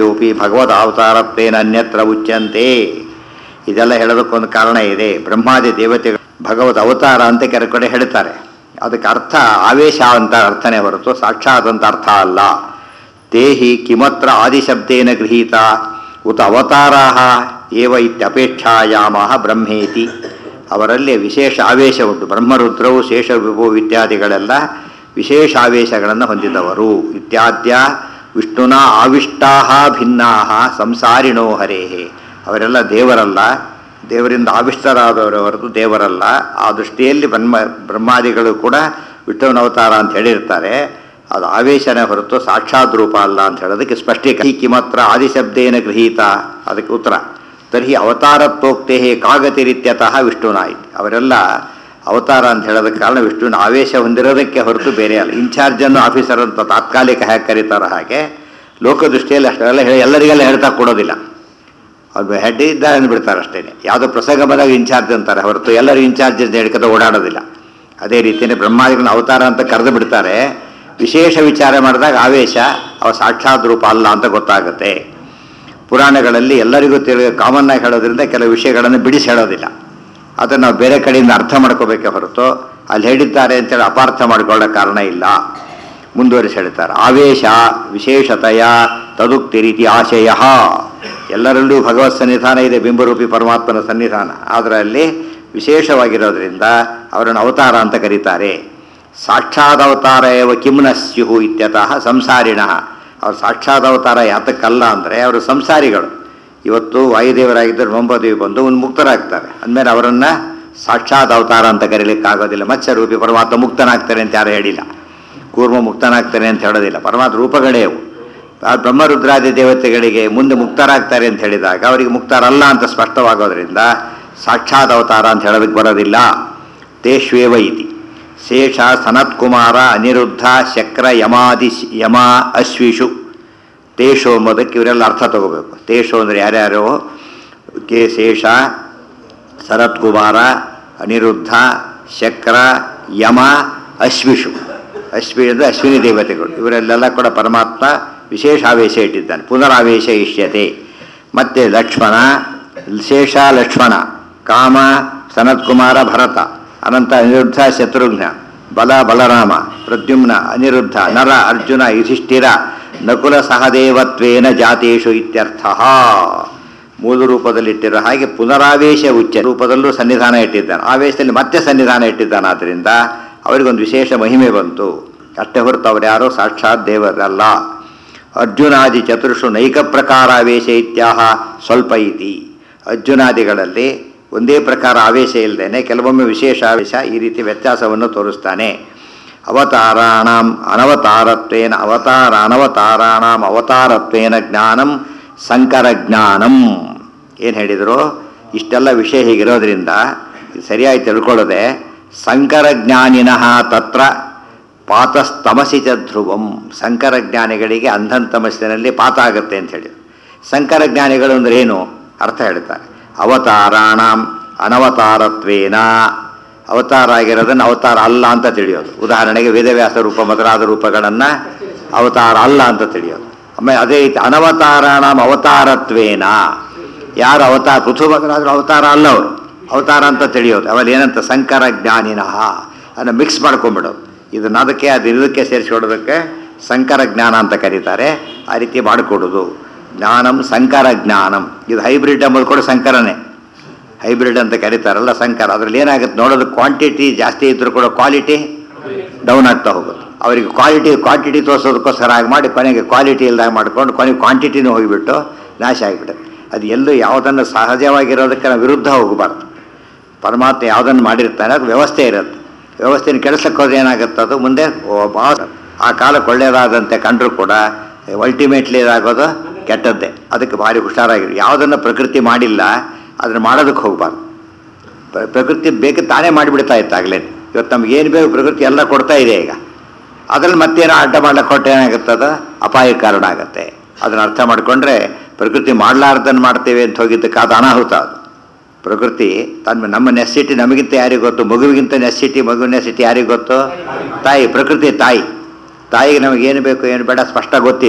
ದೇವತೆಯೋಪಿ ಭಗವದ್ ಅವತಾರತ್ವೇನ ಅನ್ಯತ್ರ ಉಚ್ಯಂತೆ ಇದೆಲ್ಲ ಹೇಳೋದಕ್ಕೊಂದು ಕಾರಣ ಇದೆ ಬ್ರಹ್ಮಾದಿ ದೇವತೆಗಳು ಭಗವದ್ ಅವತಾರ ಅಂತ ಕೆಲ ಕಡೆ ಹೇಳ್ತಾರೆ ಅದಕ್ಕೆ ಅರ್ಥ ಆವೇಶ ಅಂತ ಅರ್ಥನೇ ಹೊರತು ಸಾಕ್ಷಾತ್ ಅಂತ ಅರ್ಥ ಅಲ್ಲ ತೇಹಿ ಕಿಮತ್ರ ಆದಿಶಬ್ದೇನ ಗೃಹೀತ ಉತ ಅವತಾರಾ ಏವ ಇತ್ಯಪೇಕ್ಷಾಯಾಮ ಬ್ರಹ್ಮೇತಿ ಅವರಲ್ಲಿ ವಿಶೇಷ ಆವೇಶ ಉಂಟು ಬ್ರಹ್ಮರುದ್ರವು ಶೇಷ ವಿಭು ಇತ್ಯಾದಿಗಳೆಲ್ಲ ವಿಶೇಷ ಆವೇಶಗಳನ್ನು ಹೊಂದಿದವರು ಇತ್ಯಾದ್ಯ ವಿಷ್ಣುನ ಆವಿಷ್ಟಾ ಭಿನ್ನಾ ಸಂಸಾರಿಣೋ ಹರೇಹೇ ಅವರೆಲ್ಲ ದೇವರಲ್ಲ ದೇವರಿಂದ ಆವಿಷ್ಟರಾದವರು ಹೊರತು ದೇವರಲ್ಲ ಆ ದೃಷ್ಟಿಯಲ್ಲಿ ಬ್ರಹ್ಮ ಬ್ರಹ್ಮಾದಿಗಳು ಕೂಡ ವಿಷ್ಣುವಿನ ಅವತಾರ ಅಂತ ಹೇಳಿರ್ತಾರೆ ಅದು ಆವೇಶನೇ ಹೊರತು ಸಾಕ್ಷಾತ್ ರೂಪ ಅಲ್ಲ ಅಂತ ಹೇಳೋದಕ್ಕೆ ಸ್ಪಷ್ಟೀಕರಣ ಈ ಕಿಮತ್ರ ಆದಿಶಬ್ದೇನ ಗೃಹೀತ ಅದಕ್ಕೆ ಉತ್ತರ ತರ್ಹಿ ಅವತಾರತ್ವೋಕ್ತೆ ಕಾಗತಿರಿತ್ಯತಃ ವಿಷ್ಣುನಾಯಿತು ಅವರೆಲ್ಲ ಅವತಾರ ಅಂತ ಹೇಳೋದಕ್ಕೆ ಕಾರಣ ವಿಷ್ಣುವಿನ ಆವೇಶ ಹೊಂದಿರೋದಕ್ಕೆ ಹೊರತು ಬೇರೆ ಅಲ್ಲ ಇನ್ಚಾರ್ಜನ್ನು ಆಫೀಸರ್ ಅಂತ ತಾತ್ಕಾಲಿಕ ಹೇಗೆ ಕರೀತಾರೋ ಹಾಗೆ ಲೋಕದೃಷ್ಟಿಯಲ್ಲಿ ಅಷ್ಟೆಲ್ಲ ಹೇಳಿ ಎಲ್ಲರಿಗೆಲ್ಲ ಹೇಳ್ತಾ ಕೊಡೋದಿಲ್ಲ ಅದು ಹೆಡ್ ಇದ್ದ ಅಂದ್ಬಿಡ್ತಾರೆ ಅಷ್ಟೇ ಯಾವುದೋ ಪ್ರಸಂಗ ಬಂದಾಗ ಇನ್ಚಾರ್ಜ್ ಅಂತಾರೆ ಹೊರತು ಎಲ್ಲರೂ ಇನ್ಚಾರ್ಜ್ ಅಂತ ಹೇಳ್ಕೊತ ಓಡಾಡೋದಿಲ್ಲ ಅದೇ ರೀತಿಯೇ ಬ್ರಹ್ಮಾದಿಗಳನ್ನ ಅವತಾರ ಅಂತ ಕರೆದು ಬಿಡ್ತಾರೆ ವಿಶೇಷ ವಿಚಾರ ಮಾಡಿದಾಗ ಆವೇಶ ಅವ ಸಾಕ್ಷಾತ್ ರೂಪ ಅಲ್ಲ ಅಂತ ಗೊತ್ತಾಗುತ್ತೆ ಪುರಾಣಗಳಲ್ಲಿ ಎಲ್ಲರಿಗೂ ತಿಳಿ ಕಾಮನ್ ಆಗಿ ಹೇಳೋದ್ರಿಂದ ಕೆಲವು ವಿಷಯಗಳನ್ನು ಬಿಡಿಸಿ ಹೇಳೋದಿಲ್ಲ ಅದನ್ನು ನಾವು ಬೇರೆ ಕಡೆಯಿಂದ ಅರ್ಥ ಮಾಡ್ಕೋಬೇಕೆ ಹೊರತು ಅಲ್ಲಿ ಹೇಳಿದ್ದಾರೆ ಅಂತೇಳಿ ಅಪಾರ್ಥ ಮಾಡ್ಕೊಳ್ಳೋ ಕಾರಣ ಇಲ್ಲ ಮುಂದುವರಿಸಿ ಹೇಳ್ತಾರೆ ಆವೇಶ ವಿಶೇಷತೆಯ ತದುಕ್ತಿ ರೀತಿ ಆಶಯ ಎಲ್ಲರಲ್ಲೂ ಭಗವತ್ ಸನ್ನಿಧಾನ ಇದೆ ಬಿಂಬರೂಪಿ ಪರಮಾತ್ಮನ ಸನ್ನಿಧಾನ ಅದರಲ್ಲಿ ವಿಶೇಷವಾಗಿರೋದ್ರಿಂದ ಅವರನ್ನು ಅವತಾರ ಅಂತ ಕರೀತಾರೆ ಸಾಕ್ಷಾತ್ ಅವತಾರ ಏವ ಕಿಮ್ನ ಸ್ಯು ಇತ್ಯತಃ ಸಂಸಾರಿಣ ಅವ್ರು ಸಾಕ್ಷಾತ್ ಅವತಾರ ಯಾತಕ್ಕಲ್ಲ ಅಂದರೆ ಅವರು ಸಂಸಾರಿಗಳು ಇವತ್ತು ವಾಯುದೇವರಾಗಿದ್ದರು ಮೊಂಬದೇವಿ ಬಂದು ಒಂದು ಮುಕ್ತರಾಗ್ತಾರೆ ಅಂದಮೇಲೆ ಅವರನ್ನು ಸಾಕ್ಷಾತ್ ಅವತಾರ ಅಂತ ಕರೀಲಿಕ್ಕಾಗೋದಿಲ್ಲ ಮತ್ಸ್ಯರೂಪಿ ಪರಮಾತ್ಮ ಮುಕ್ತನಾಗ್ತಾರೆ ಅಂತ ಯಾರು ಹೇಳಿಲ್ಲ ಕೂರ್ಮ ಮುಕ್ತನಾಗ್ತಾನೆ ಅಂತ ಹೇಳೋದಿಲ್ಲ ಪರಮಾತ್ಮ ರೂಪಗಳೇ ಅವು ಆ ಬ್ರಹ್ಮರುದ್ರಾದಿ ದೇವತೆಗಳಿಗೆ ಮುಂದೆ ಮುಕ್ತರಾಗ್ತಾರೆ ಅಂತ ಹೇಳಿದಾಗ ಅವರಿಗೆ ಮುಕ್ತರಲ್ಲ ಅಂತ ಸ್ಪಷ್ಟವಾಗೋದ್ರಿಂದ ಸಾಕ್ಷಾತ್ ಅವತಾರ ಅಂತ ಹೇಳೋದಕ್ಕೆ ಬರೋದಿಲ್ಲ ತೇಷ್ವೇವ ಇತಿ ಶೇಷ ಸನತ್ಕುಮಾರ ಅನಿರುದ್ಧ ಶಕ್ರ ಯಮಾದಿ ಯಮ ಅಶ್ವಿಷು ತೇಷು ಎಂಬುದಕ್ಕೆ ಇವರೆಲ್ಲ ಅರ್ಥ ತಗೋಬೇಕು ತೇಷು ಅಂದರೆ ಯಾರ್ಯಾರು ಕೆ ಶೇಷ ಸನತ್ಕುಮಾರ ಅನಿರುದ್ಧ ಶಕ್ರ ಯಮ ಅಶ್ವಿಷು ಅಶ್ವಿ ಅಂದರೆ ಅಶ್ವಿನಿ ದೇವತೆಗಳು ಇವರೆಲ್ಲೆಲ್ಲ ಕೂಡ ಪರಮಾತ್ಮ ವಿಶೇಷ ಆವೇಶ ಇಟ್ಟಿದ್ದಾನೆ ಪುನರಾವೇಶ ಇಷ್ಯತೆ ಮತ್ತು ಲಕ್ಷ್ಮಣ ಶೇಷ ಲಕ್ಷ್ಮಣ ಕಾಮ ಸನತ್ಕುಮಾರ ಭರತ ಅನಂತ ಅನಿರುದ್ಧ ಶತ್ರುಘ್ನ ಬಲ ಬಲರಾಮ ಪ್ರದ್ಯುಮ್ನ ಅನಿರುದ್ಧ ನರ ಅರ್ಜುನ ಯುಧಿಷ್ಠಿರ ನಕುಲ ಸಹದೇವತ್ವೇನ ಜಾತೇಶು ಇತ್ಯರ್ಥ ಮೂಲ ರೂಪದಲ್ಲಿಟ್ಟಿರೋ ಹಾಗೆ ಪುನರಾವೇಶ ಉಚ್ಚ ರೂಪದಲ್ಲೂ ಸನ್ನಿಧಾನ ಇಟ್ಟಿದ್ದಾನೆ ಆವೇಶದಲ್ಲಿ ಮತ್ತೆ ಸನ್ನಿಧಾನ ಇಟ್ಟಿದ್ದಾನೆ ಆದ್ದರಿಂದ ಅವರಿಗೊಂದು ವಿಶೇಷ ಮಹಿಮೆ ಬಂತು ಅಷ್ಟೇ ಹೊರತು ಅವರು ಯಾರೋ ಸಾಕ್ಷಾತ್ ದೇವರಲ್ಲ ಅರ್ಜುನಾದಿ ಚತುರ್ಷು ನೈಕ ಪ್ರಕಾರಾವೇಶ ಇತ್ಯಾಹ ಸ್ವಲ್ಪ ಇತಿ ಅರ್ಜುನಾದಿಗಳಲ್ಲಿ ಒಂದೇ ಪ್ರಕಾರ ಆವೇಶ ಇಲ್ಲದೇನೆ ಕೆಲವೊಮ್ಮೆ ವಿಶೇಷ ಆವೇಶ ಈ ರೀತಿ ವ್ಯತ್ಯಾಸವನ್ನು ತೋರಿಸ್ತಾನೆ ಅವತಾರಾಣಂ ಅನವತಾರತ್ವೇನ ಅವತಾರ ಅನವತಾರಾಣಂ ಅವತಾರತ್ವೇನ ಜ್ಞಾನಂ ಸಂಕರ ಜ್ಞಾನಂ ಏನು ಹೇಳಿದರು ಇಷ್ಟೆಲ್ಲ ವಿಷಯ ಹೀಗಿರೋದ್ರಿಂದ ಇದು ಸರಿಯಾಗಿ ತಿಳ್ಕೊಳ್ಳೋದೆ ಸಂಕರ ಜ್ಞಾನಿನಃ ತತ್ರ ಪಾತಸ್ತಮಸಿ ಚ ಧ್ರುವಂ ಸಂಕರ ಜ್ಞಾನಿಗಳಿಗೆ ಅಂಧನ್ ತಮಸ್ಸಿನಲ್ಲಿ ಪಾತ ಆಗುತ್ತೆ ಅಂತ ಹೇಳಿ ಸಂಕರ ಜ್ಞಾನಿಗಳು ಅಂದ್ರೆ ಏನು ಅರ್ಥ ಹೇಳ್ತಾರೆ ಅವತಾರಾಣಂ ಅನವತಾರತ್ವೇನ ಅವತಾರ ಆಗಿರೋದನ್ನು ಅವತಾರ ಅಲ್ಲ ಅಂತ ತಿಳಿಯೋದು ಉದಾಹರಣೆಗೆ ವೇದವ್ಯಾಸ ರೂಪ ಮೊದಲಾದ ರೂಪಗಳನ್ನು ಅವತಾರ ಅಲ್ಲ ಅಂತ ತಿಳಿಯೋದು ಆಮೇಲೆ ಅದೇ ರೀತಿ ಅನವತಾರಾಣಂ ಅವತಾರತ್ವೇನ ಯಾರು ಅವತಾರ ಪೃಥು ಮೊದಲಾದರೂ ಅವತಾರ ಅಲ್ಲ ಅವರು ಅವತಾರ ಅಂತ ತಿಳಿಯೋದು ಅವಲ್ಲಿ ಏನಂತ ಸಂಕರ ಜ್ಞಾನಿನಃ ಅದನ್ನು ಮಿಕ್ಸ್ ಮಾಡ್ಕೊಂಬಿಡೋದು ಇದನ್ನ ಅದಕ್ಕೆ ಅದು ಇದಕ್ಕೆ ಸೇರಿಸ್ಕೊಡೋದಕ್ಕೆ ಸಂಕರ ಜ್ಞಾನ ಅಂತ ಕರೀತಾರೆ ಆ ರೀತಿ ಮಾಡಿಕೊಡೋದು ಜ್ಞಾನಂ ಸಂಕರ ಜ್ಞಾನಂ ಇದು ಹೈಬ್ರಿಡ್ ಎಂಬುದು ಕೂಡ ಸಂಕರನೇ ಹೈಬ್ರಿಡ್ ಅಂತ ಕರೀತಾರಲ್ಲ ಸಂಕರ ಅದರಲ್ಲಿ ಏನಾಗುತ್ತೆ ನೋಡೋದು ಕ್ವಾಂಟಿಟಿ ಜಾಸ್ತಿ ಇದ್ರೂ ಕೂಡ ಕ್ವಾಲಿಟಿ ಡೌನ್ ಆಗ್ತಾ ಹೋಗುತ್ತೆ ಅವರಿಗೆ ಕ್ವಾಲಿಟಿ ಕ್ವಾಂಟಿಟಿ ತೋರಿಸೋದಕ್ಕೋಸ್ಕರ ಹಾಗೆ ಮಾಡಿ ಕೊನೆಗೆ ಕ್ವಾಲಿಟಿ ಇಲ್ದಾಗ ಮಾಡ್ಕೊಂಡು ಕೊನೆಗೆ ಕ್ವಾಂಟಿಟಿನೂ ಹೋಗಿಬಿಟ್ಟು ನಾಶ ಆಗಿಬಿಡುತ್ತೆ ಅದು ಎಲ್ಲೂ ಯಾವುದನ್ನು ಸಹಜವಾಗಿರೋದಕ್ಕೆ ನಾವು ವಿರುದ್ಧ ಹೋಗಬಾರ್ದು ಪರಮಾತ್ಮ ಯಾವುದನ್ನು ಮಾಡಿರ್ತಾನೆ ಅದು ವ್ಯವಸ್ಥೆ ಇರುತ್ತೆ ವ್ಯವಸ್ಥೆನ ಕೆಡಿಸಕ್ಕೆ ಹೋದ್ರೆ ಏನಾಗುತ್ತೆ ಅದು ಮುಂದೆ ಓ- ಬಾ- ಆ ಕಾಲಕ್ಕೆ ಒಳ್ಳೆಯದಾದಂತೆ ಕಂಡರೂ ಕೂಡ ಅಲ್ಟಿಮೇಟ್ಲಿ ಇದಾಗೋದು ಕೆಟ್ಟದ್ದೇ ಅದಕ್ಕೆ ಭಾರಿ ಹುಷಾರಾಗಿರಿ ಯಾವುದನ್ನು ಪ್ರಕೃತಿ ಮಾಡಿಲ್ಲ ಅದನ್ನು ಮಾಡೋದಕ್ಕೆ ಹೋಗಬಾರ್ದು ಪ್ರ- ಪ್ರಕೃತಿ ಬೇಕು ತಾನೇ ಮಾಡಿಬಿಡ್ತಾ ಇತ್ತು ಆಗಲೇ ಇವತ್ತು ನಮ್ಗೆ ಏನು ಬೇಕು ಪ್ರಕೃತಿ ಎಲ್ಲ ಕೊಡ್ತಾ ಇದೆ ಈಗ ಅದ್ರಲ್ಲಿ ಮತ್ತೇನೋ ಅಡ್ಡ ಮಾಡ್ಲಿಕ್ಕೆ ಕೊಟ್ಟರೆ ಏನಾಗುತ್ತೆ ಅದು ಅಪಾಯಕ್ಕೆ ಕಾರಣ ಆಗುತ್ತೆ ಅದನ್ನು ಅರ್ಥ ಮಾಡಿಕೊಂಡ್ರೆ ಪ್ರಕೃತಿ ಮಾಡಲಾರ್ದನ್ನು ಮಾಡ್ತೇವೆ ಅಂತ ಹೋಗಿದ್ದಕ್ಕೆ ಅದು ಅನಾಹುತ ಅದು ಪ್ರಕೃತಿ ತನ್ನ ನಮ್ಮ ನೆಸಿಟಿ ನಮಗಿಂತ ಯಾರಿಗೆ ಗೊತ್ತು ಮಗುವಿಗಿಂತ ನೆಸಿಟಿ ಮಗು ನೆಸಿಟಿ ಯಾರಿಗೆ ಗೊತ್ತು ತಾಯಿ ಪ್ರಕೃತಿ ತಾಯಿ ತಾಯಿಗೆ ನಮಗೆ ಏನು ಬೇಕು ಏನು ಬೇಡ ಸ್ಪಷ್ಟ ಗೊತ್ತಿದೆ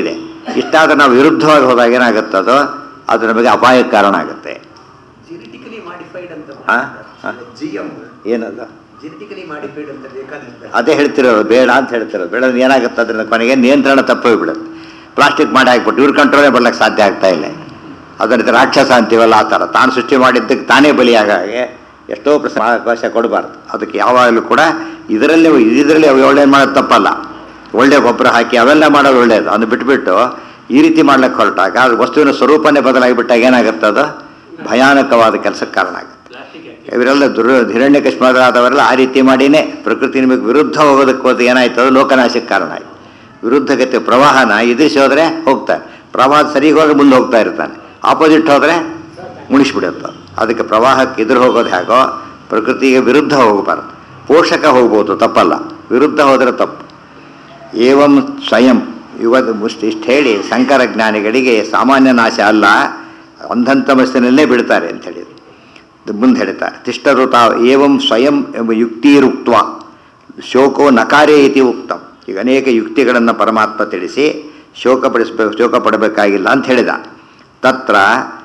ಇಷ್ಟಾದ್ರೆ ನಾವು ವಿರುದ್ಧವಾಗಿ ಹೋದಾಗ ಏನಾಗುತ್ತೆ ಅದು ಅದು ನಮಗೆ ಅಪಾಯಕ್ಕೆ ಕಾರಣ ಆಗುತ್ತೆ ಜೆನೆಟಿಕಲಿ ಮಾಡಿಫೈಡ್ ಅಂತ ಆ? ಆ. ಜಿ ಎಂ ಏನದು ಜೆನೆಟಿಕಲಿ ಮಾಡಿಫೈಡ್ ಅಂತ ಬೇಕಾದ್ರೆ ಅದೇ ಹೇಳ್ತಿರೋದು ಬೇಡ ಅಂತ ಹೇಳ್ತಿರೋದು ಬೇಡ ಅಂದ್ರೆ ಏನಾಗುತ್ತೆ ಅದರಿಂದ ಕೊನೆಗೆ ನಿಯಂತ್ರಣ ತಪ್ಪೋಗ್ಬಿಡುತ್ತೆ ಪ್ಲಾಸ್ಟಿಕ್ ಮಾಡಿ ಹಾಕ್ಬಿಟ್ಟು ಇವ್ರ ಕಂಟ್ರೋಲೇ ಬರ್ಲಿಕ್ಕೆ ಸಾಧ್ಯ ಆಗ್ತಾ ಇಲ್ಲ ಅದರಿಂದ ರಾಕ್ಷಸ ಅಂತೀವಲ್ಲ ಆ ಥರ ತಾನು ಸೃಷ್ಟಿ ಮಾಡಿದ್ದಕ್ಕೆ ತಾನೇ ಬಲಿಯಾಗ ಹಾಗೆ ಎಷ್ಟೋ ಪ್ರಶ್ನೆ ಅವಕಾಶ ಕೊಡಬಾರ್ದು ಅದಕ್ಕೆ ಯಾವಾಗಲೂ ಕೂಡ ಇದರಲ್ಲಿ ಇದರಲ್ಲಿ ಒಳ್ಳೆ ಮಾಡೋದು ತಪ್ಪಲ್ಲ ಒಳ್ಳೆ ಗೊಬ್ಬರ ಹಾಕಿ ಅವೆಲ್ಲ ಮಾಡೋದು ಒಳ್ಳೆಯದು ಅದನ್ನು ಬಿಟ್ಬಿಟ್ಟು ಈ ರೀತಿ ಮಾಡ್ಲಿಕ್ಕೆ ಹೊರಟಾಗ ಅದು ವಸ್ತುವಿನ ಸ್ವರೂಪನೇ ಬದಲಾಗಿಬಿಟ್ಟಾಗ ಏನಾಗುತ್ತೆ ಅದು ಭಯಾನಕವಾದ ಕೆಲಸಕ್ಕೆ ಕಾರಣ ಆಗುತ್ತೆ ಇವರೆಲ್ಲ ದುರ್ ಹಿರಣ್ಯ ಕಶ್ಮರಾದವರೆಲ್ಲ ಆ ರೀತಿ ಮಾಡಿನೇ ಪ್ರಕೃತಿ ನಿಮಗೆ ವಿರುದ್ಧ ಹೋಗೋದಕ್ಕೆ ಹೋದ ಏನಾಯ್ತು ಅದು ಲೋಕನಾಶಕ್ಕೆ ಕಾರಣ ಆಯ್ತು ವಿರುದ್ಧಗತಿ ಪ್ರವಾಹನ ಎದುರಿಸಿ ಹೋದರೆ ಹೋಗ್ತಾನೆ ಪ್ರವಾಹ ಸರಿಗೆ ಹೋಗಿ ಮುಂದೆ ಹೋಗ್ತಾ ಇರ್ತಾನೆ ಆಪೋಸಿಟ್ ಹೋದರೆ ಮುಣಿಸ್ಬಿಡುತ್ತೆ ಅದಕ್ಕೆ ಪ್ರವಾಹಕ್ಕೆ ಎದುರು ಹೋಗೋದು ಹೇಗೋ ಪ್ರಕೃತಿಗೆ ವಿರುದ್ಧ ಹೋಗಬಾರ್ದು ಪೋಷಕ ಹೋಗ್ಬೋದು ತಪ್ಪಲ್ಲ ವಿರುದ್ಧ ಹೋದರೆ ತಪ್ಪು ಏವಂ ಸ್ವಯಂ ಇವತ್ತು ಮುಷ್ಟಿ ಇಷ್ಟು ಹೇಳಿ ಶಂಕರ ಜ್ಞಾನಿಗಳಿಗೆ ಸಾಮಾನ್ಯ ನಾಶ ಅಲ್ಲ ಅಂಧಂತಮಸ್ಸಿನಲ್ಲೇ ಬಿಡ್ತಾರೆ ಅಂತ ಹೇಳಿದ್ರು ಇದು ಮುಂದೆ ಹೇಳ್ತಾರೆ ತಿಷ್ಟರು ತಾವು ಏವಂ ಸ್ವಯಂ ಎಂಬ ಯುಕ್ತಿರುಕ್ತ ಶೋಕೋ ನಕಾರೇ ಇತಿ ಉಕ್ತಂ ಈಗ ಅನೇಕ ಯುಕ್ತಿಗಳನ್ನು ಪರಮಾತ್ಮ ತಿಳಿಸಿ ಶೋಕ ಪಡಿಸ್ಬೇಕು ಶೋಕ ಪಡಬೇಕಾಗಿಲ್ಲ ಅಂತ ಹೇಳಿದ ತತ್ರ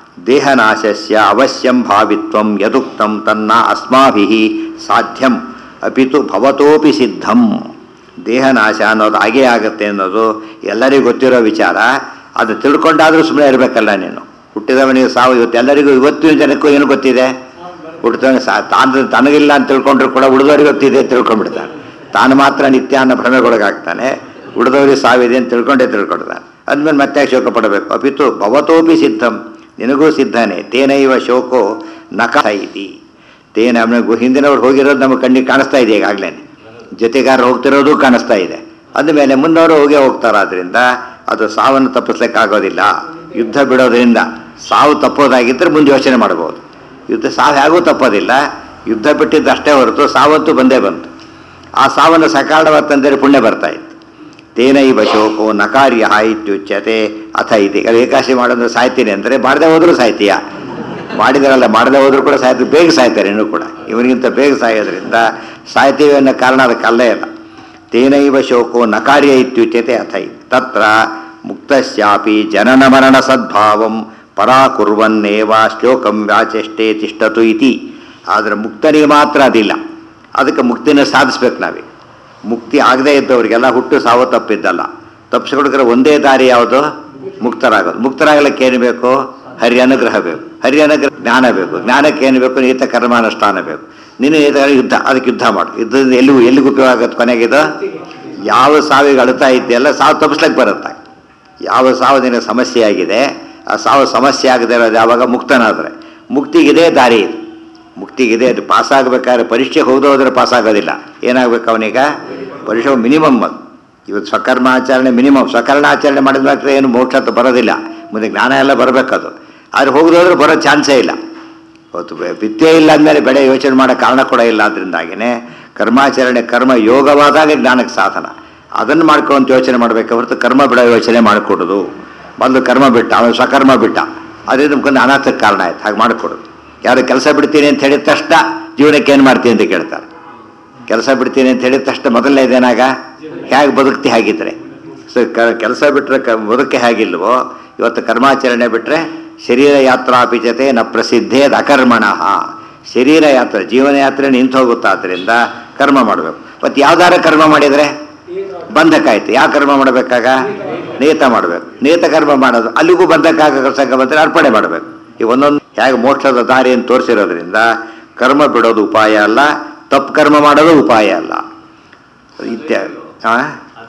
ದೇಹನಾಶಸ್ಯ ಅವಶ್ಯಂ ಭಾವಿತ್ವಂ ಯದುಕ್ತಂ ತನ್ನ ಅಸ್ಮಾಭಿ ಸಾಧ್ಯಂ ಅಪಿತು ಭವತೋಪಿ ಸಿದ್ಧಂ ದೇಹನಾಶ ಅನ್ನೋದು ಹಾಗೇ ಆಗುತ್ತೆ ಅನ್ನೋದು ಎಲ್ಲರಿಗೂ ಗೊತ್ತಿರೋ ವಿಚಾರ ಅದು ತಿಳ್ಕೊಂಡಾದರೂ ಸುಮ್ಮನೆ ಇರಬೇಕಲ್ಲ ನೀನು ಹುಟ್ಟಿದವನಿಗೆ ಸಾವು ಇವತ್ತು ಎಲ್ಲರಿಗೂ ಇವತ್ತಿನ ಜನಕ್ಕೂ ಏನು ಗೊತ್ತಿದೆ ಹುಟ್ಟಿದವನಿಗೆ ಸಾ ತಾನು ತನಗಿಲ್ಲ ಅಂತ ತಿಳ್ಕೊಂಡ್ರು ಕೂಡ ಉಳಿದವರಿಗೆ ಗೊತ್ತಿದೆ ಅಂತ ತಿಳ್ಕೊಂಡ್ಬಿಡ್ತಾನೆ ತಾನು ಮಾತ್ರ ನಿತ್ಯ ಅನ್ನೋ ಭ್ರಮೆಗೊಳಗಾಗ್ತಾನೆ ಉಳಿದವರಿಗೆ ಸಾವಿದೆ ಅಂತ ತಿಳ್ಕೊಂಡೇ ತಿಳ್ಕೊಳ್ತಾನೆ ಅಂದಮೇಲೆ ಮತ್ತೆ ಯಾಕೆ ಶೋಕ ಪಡಬೇಕು ಅಪಿತು ಭವತೋಪಿ ಸಿದ್ಧಂ ನಿನಗೂ ಸಿದ್ಧನೇ ತೇನೈವ ಶೋಕೋ ನಕ ಇತಿ ತೇನ ಅವನಿಗೂ ಹಿಂದಿನವ್ರು ಹೋಗಿರೋದು ನಮಗೆ ಕಣ್ಣಿಗೆ ಕಾಣಿಸ್ತಾ ಇದೆ ಈಗಾಗಲೇ ಜೊತೆಗಾರರು ಹೋಗ್ತಿರೋದು ಕಾಣಿಸ್ತಾ ಇದೆ ಅಂದಮೇಲೆ ಮುನ್ನವರು ಹೋಗೇ ಹೋಗ್ತಾರಾದ್ರಿಂದ ಅದು ಸಾವನ್ನು ತಪ್ಪಿಸ್ಲಿಕ್ಕಾಗೋದಿಲ್ಲ ಯುದ್ಧ ಬಿಡೋದ್ರಿಂದ ಸಾವು ತಪ್ಪೋದಾಗಿದ್ದರೆ ಮುಂದೆ ಯೋಚನೆ ಮಾಡ್ಬೋದು ಯುದ್ಧ ಸಾವು ಹೇಗೂ ತಪ್ಪೋದಿಲ್ಲ ಯುದ್ಧ ಬಿಟ್ಟಿದ್ದು ಅಷ್ಟೇ ಹೊರತು ಸಾವಂತೂ ಬಂದೇ ಬಂತು ಆ ಸಾವನ್ನು ಸಕಾಲವಾಗಿ ತಂದರೆ ಪುಣ್ಯ ಬರ್ತಾ ಇತ್ತು ತೇನೈವ ಶೋಕೋ ನಕಾರ್ಯ ಇತ್ಯುಚ್ಯತೆ ಅಥ ಇತಿ ಅದು ಏಕಾಶಿ ಮಾಡೋದ್ರೆ ಸಾಯ್ತೀನಿ ಅಂದರೆ ಮಾಡದೆ ಹೋದರೂ ಸಾಯ್ತೀಯ ಮಾಡಿದಾರಲ್ಲ ಮಾಡದೆ ಹೋದರೂ ಕೂಡ ಸಾಯ್ತು ಬೇಗ ಸಾಯ್ತಾರೆ ಇನ್ನೂ ಕೂಡ ಇವನಿಗಿಂತ ಬೇಗ ಸಾಯೋದ್ರಿಂದ ಸಾಯ್ತೀವಿ ಅನ್ನೋ ಕಾರಣ ಅದಕ್ಕಲ್ಲೇ ಇಲ್ಲ ತೇನೈವ ಶೋಕೋ ನಕಾರ್ಯ ಇತ್ಯುಚ್ಯತೆ ಅಥೈ ತತ್ರ ಮುಕ್ತಸ್ಯಾಪಿ ಜನನ ಮರಣ ಸದ್ಭಾವಂ ಪರಾಕುರ್ವನ್ನೇವ ಶ್ಲೋಕಂ ವ್ಯಾಚೆಷ್ಟೇ ತಿಷ್ಟತು ಇತಿ ಆದರೆ ಮುಕ್ತನಿಗೆ ಮಾತ್ರ ಅದಿಲ್ಲ ಅದಕ್ಕೆ ಮುಕ್ತಿನ ಸಾಧಿಸ್ಬೇಕು ನಾವೀಗ ಮುಕ್ತಿ ಆಗದೇ ಇದ್ದವರಿಗೆಲ್ಲ ಹುಟ್ಟು ಸಾವು ತಪ್ಪಿದ್ದಲ್ಲ ತಪ್ಪಿಸ್ಕೊಡ್ಕಿದ್ರೆ ಒಂದೇ ದಾರಿ ಯಾವುದು ಮುಕ್ತರಾಗೋದು ಮುಕ್ತರಾಗಲಿಕ್ಕೆ ಏನು ಬೇಕು ಹರಿ ಅನುಗ್ರಹ ಬೇಕು ಹರಿ ಅನುಗ್ರಹ ಜ್ಞಾನ ಬೇಕು ಜ್ಞಾನಕ್ಕೆ ಏನು ಬೇಕು ನೀತ ಕರ್ಮಾನುಷ್ಠಾನ ಬೇಕು ನೀನು ಈತ ಯುದ್ಧ ಅದಕ್ಕೆ ಯುದ್ಧ ಮಾಡು ಯುದ್ಧದಿಂದ ಎಲ್ಲಿಗೂ ಎಲ್ಲಿಗೂ ಉಪಯೋಗ ಆಗುತ್ತೆ ಕೊನೆಗಿದು ಯಾವ ಸಾವಿಗೆ ಅಳ್ತಾ ಇದೆಯಲ್ಲ ಸಾವು ತಪ್ಪಿಸ್ಲಿಕ್ಕೆ ಬರುತ್ತೆ ಯಾವ ಸಾವು ನಿನಗೆ ಸಮಸ್ಯೆ ಆಗಿದೆ ಆ ಸಾವು ಸಮಸ್ಯೆ ಆಗದೆ ಇರೋದು ಯಾವಾಗ ಮುಕ್ತನಾದರೆ ಮುಕ್ತಿಗಿದೆ ದಾರಿ ಇದು ಮುಕ್ತಿಗಿದೆ ಅದು ಪಾಸ್ ಆಗಬೇಕಾದ್ರೆ ಪರೀಕ್ಷೆಗೆ ಹೋಗದೆ ಹೋದರೆ ಪಾಸ್ ಆಗೋದಿಲ್ಲ ಏನಾಗಬೇಕು ಅವನೀಗ ಪರೀಕ್ಷೆ ಮಿನಿಮಮ್ ಅದು ಇವತ್ತು ಸ್ವಕರ್ಮಾಚರಣೆ ಮಿನಿಮಮ್ ಸ್ವಕರ್ಣಾಚರಣೆ ಮಾಡಿದ ಮಾತ್ರ ಏನು ಮೋಕ್ಷ ಅಂತ ಬರೋದಿಲ್ಲ ಮುಂದೆ ಜ್ಞಾನ ಎಲ್ಲ ಬರಬೇಕದು ಆದರೆ ಹೋಗದೆ ಹೋದ್ರೆ ಬರೋ ಚಾನ್ಸೇ ಇಲ್ಲ ಇವತ್ತು ಬೆ- ವಿದ್ಯೆ ಇಲ್ಲ ಅಂದಮೇಲೆ ಬೆಳೆ ಯೋಚನೆ ಮಾಡೋ ಕಾರಣ ಕೂಡ ಇಲ್ಲ ಅದರಿಂದಾಗಿನೇ ಕರ್ಮಾಚರಣೆ ಕರ್ಮ ಯೋಗವಾದಾಗ ಜ್ಞಾನಕ್ಕೆ ಸಾಧನ ಅದನ್ನು ಮಾಡ್ಕೊಂತ ಯೋಚನೆ ಮಾಡಬೇಕು ಹೊರತು ಕರ್ಮ ಬಿಡೋ ಯೋಚನೆ ಮಾಡಿಕೊಡೋದು ಮೊದಲು ಕರ್ಮ ಬಿಟ್ಟ ಅವನು ಸ್ವಕರ್ಮ ಬಿಟ್ಟ ಅದರಿಂದ ನಮ್ಗೊಂದು ಅನಾಥಕ್ಕೆ ಕಾರಣ ಆಯ್ತು ಹಾಗೆ ಮಾಡಿಕೊಡೋದು ಯಾರು ಕೆಲಸ ಬಿಡ್ತೀನಿ ಅಂತ ಹೇಳಿದ ತಕ್ಷಣ ಜೀವನಕ್ಕೆ ಏನು ಮಾಡ್ತೀನಿ ಅಂತ ಕೇಳ್ತಾರೆ ಕೆಲಸ ಬಿಡ್ತೀನಿ ಅಂತ ಹೇಳಿದ ತಕ್ಷಣ ಮೊದಲನೇದೇನಾಗ ಹೇಗೆ ಬದುಕ್ತಿ ಹಾಗಿದ್ರೆ ಸೊ ಕೆಲಸ ಬಿಟ್ಟರೆ ಕ ಬದುಕೆ ಹೇಗಿಲ್ವೋ ಇವತ್ತು ಕರ್ಮಾಚರಣೆ ಬಿಟ್ಟರೆ ಶರೀರ ಯಾತ್ರಾಪಿಚತೆ ನ ಪ್ರಸಿದ್ಧೇದ್ ಅಕರ್ಮಣಃ ಶರೀರ ಯಾತ್ರೆ ಜೀವನ ಯಾತ್ರೆ ನಿಂತು ಹೋಗುತ್ತಾ ಆದ್ದರಿಂದ ಕರ್ಮ ಮಾಡಬೇಕು ಮತ್ತು ಯಾವ್ದಾರ ಕರ್ಮ ಮಾಡಿದರೆ ಬಂಧಕ ಆಯ್ತು ಯಾವ ಕರ್ಮ ಮಾಡಬೇಕಾಗ ನೇತ ಮಾಡಬೇಕು ನೇತ ಕರ್ಮ ಮಾಡೋದು ಅಲ್ಲಿಗೂ ಬಂಧಕ ಸಂಘ ಬಂದರೆ ಅರ್ಪಣೆ ಮಾಡಬೇಕು ಈ ಒಂದೊಂದು ಹೇಗೆ ಮೋಕ್ಷದ ದಾರಿಯನ್ನು ತೋರಿಸಿರೋದ್ರಿಂದ ಕರ್ಮ ಬಿಡೋದು ಉಪಾಯ ಅಲ್ಲ ತಪ್ಪು ಕರ್ಮ ಮಾಡೋದು ಉಪಾಯ ಅಲ್ಲ ಇತ್ಯಾದಿ ಹಾಂ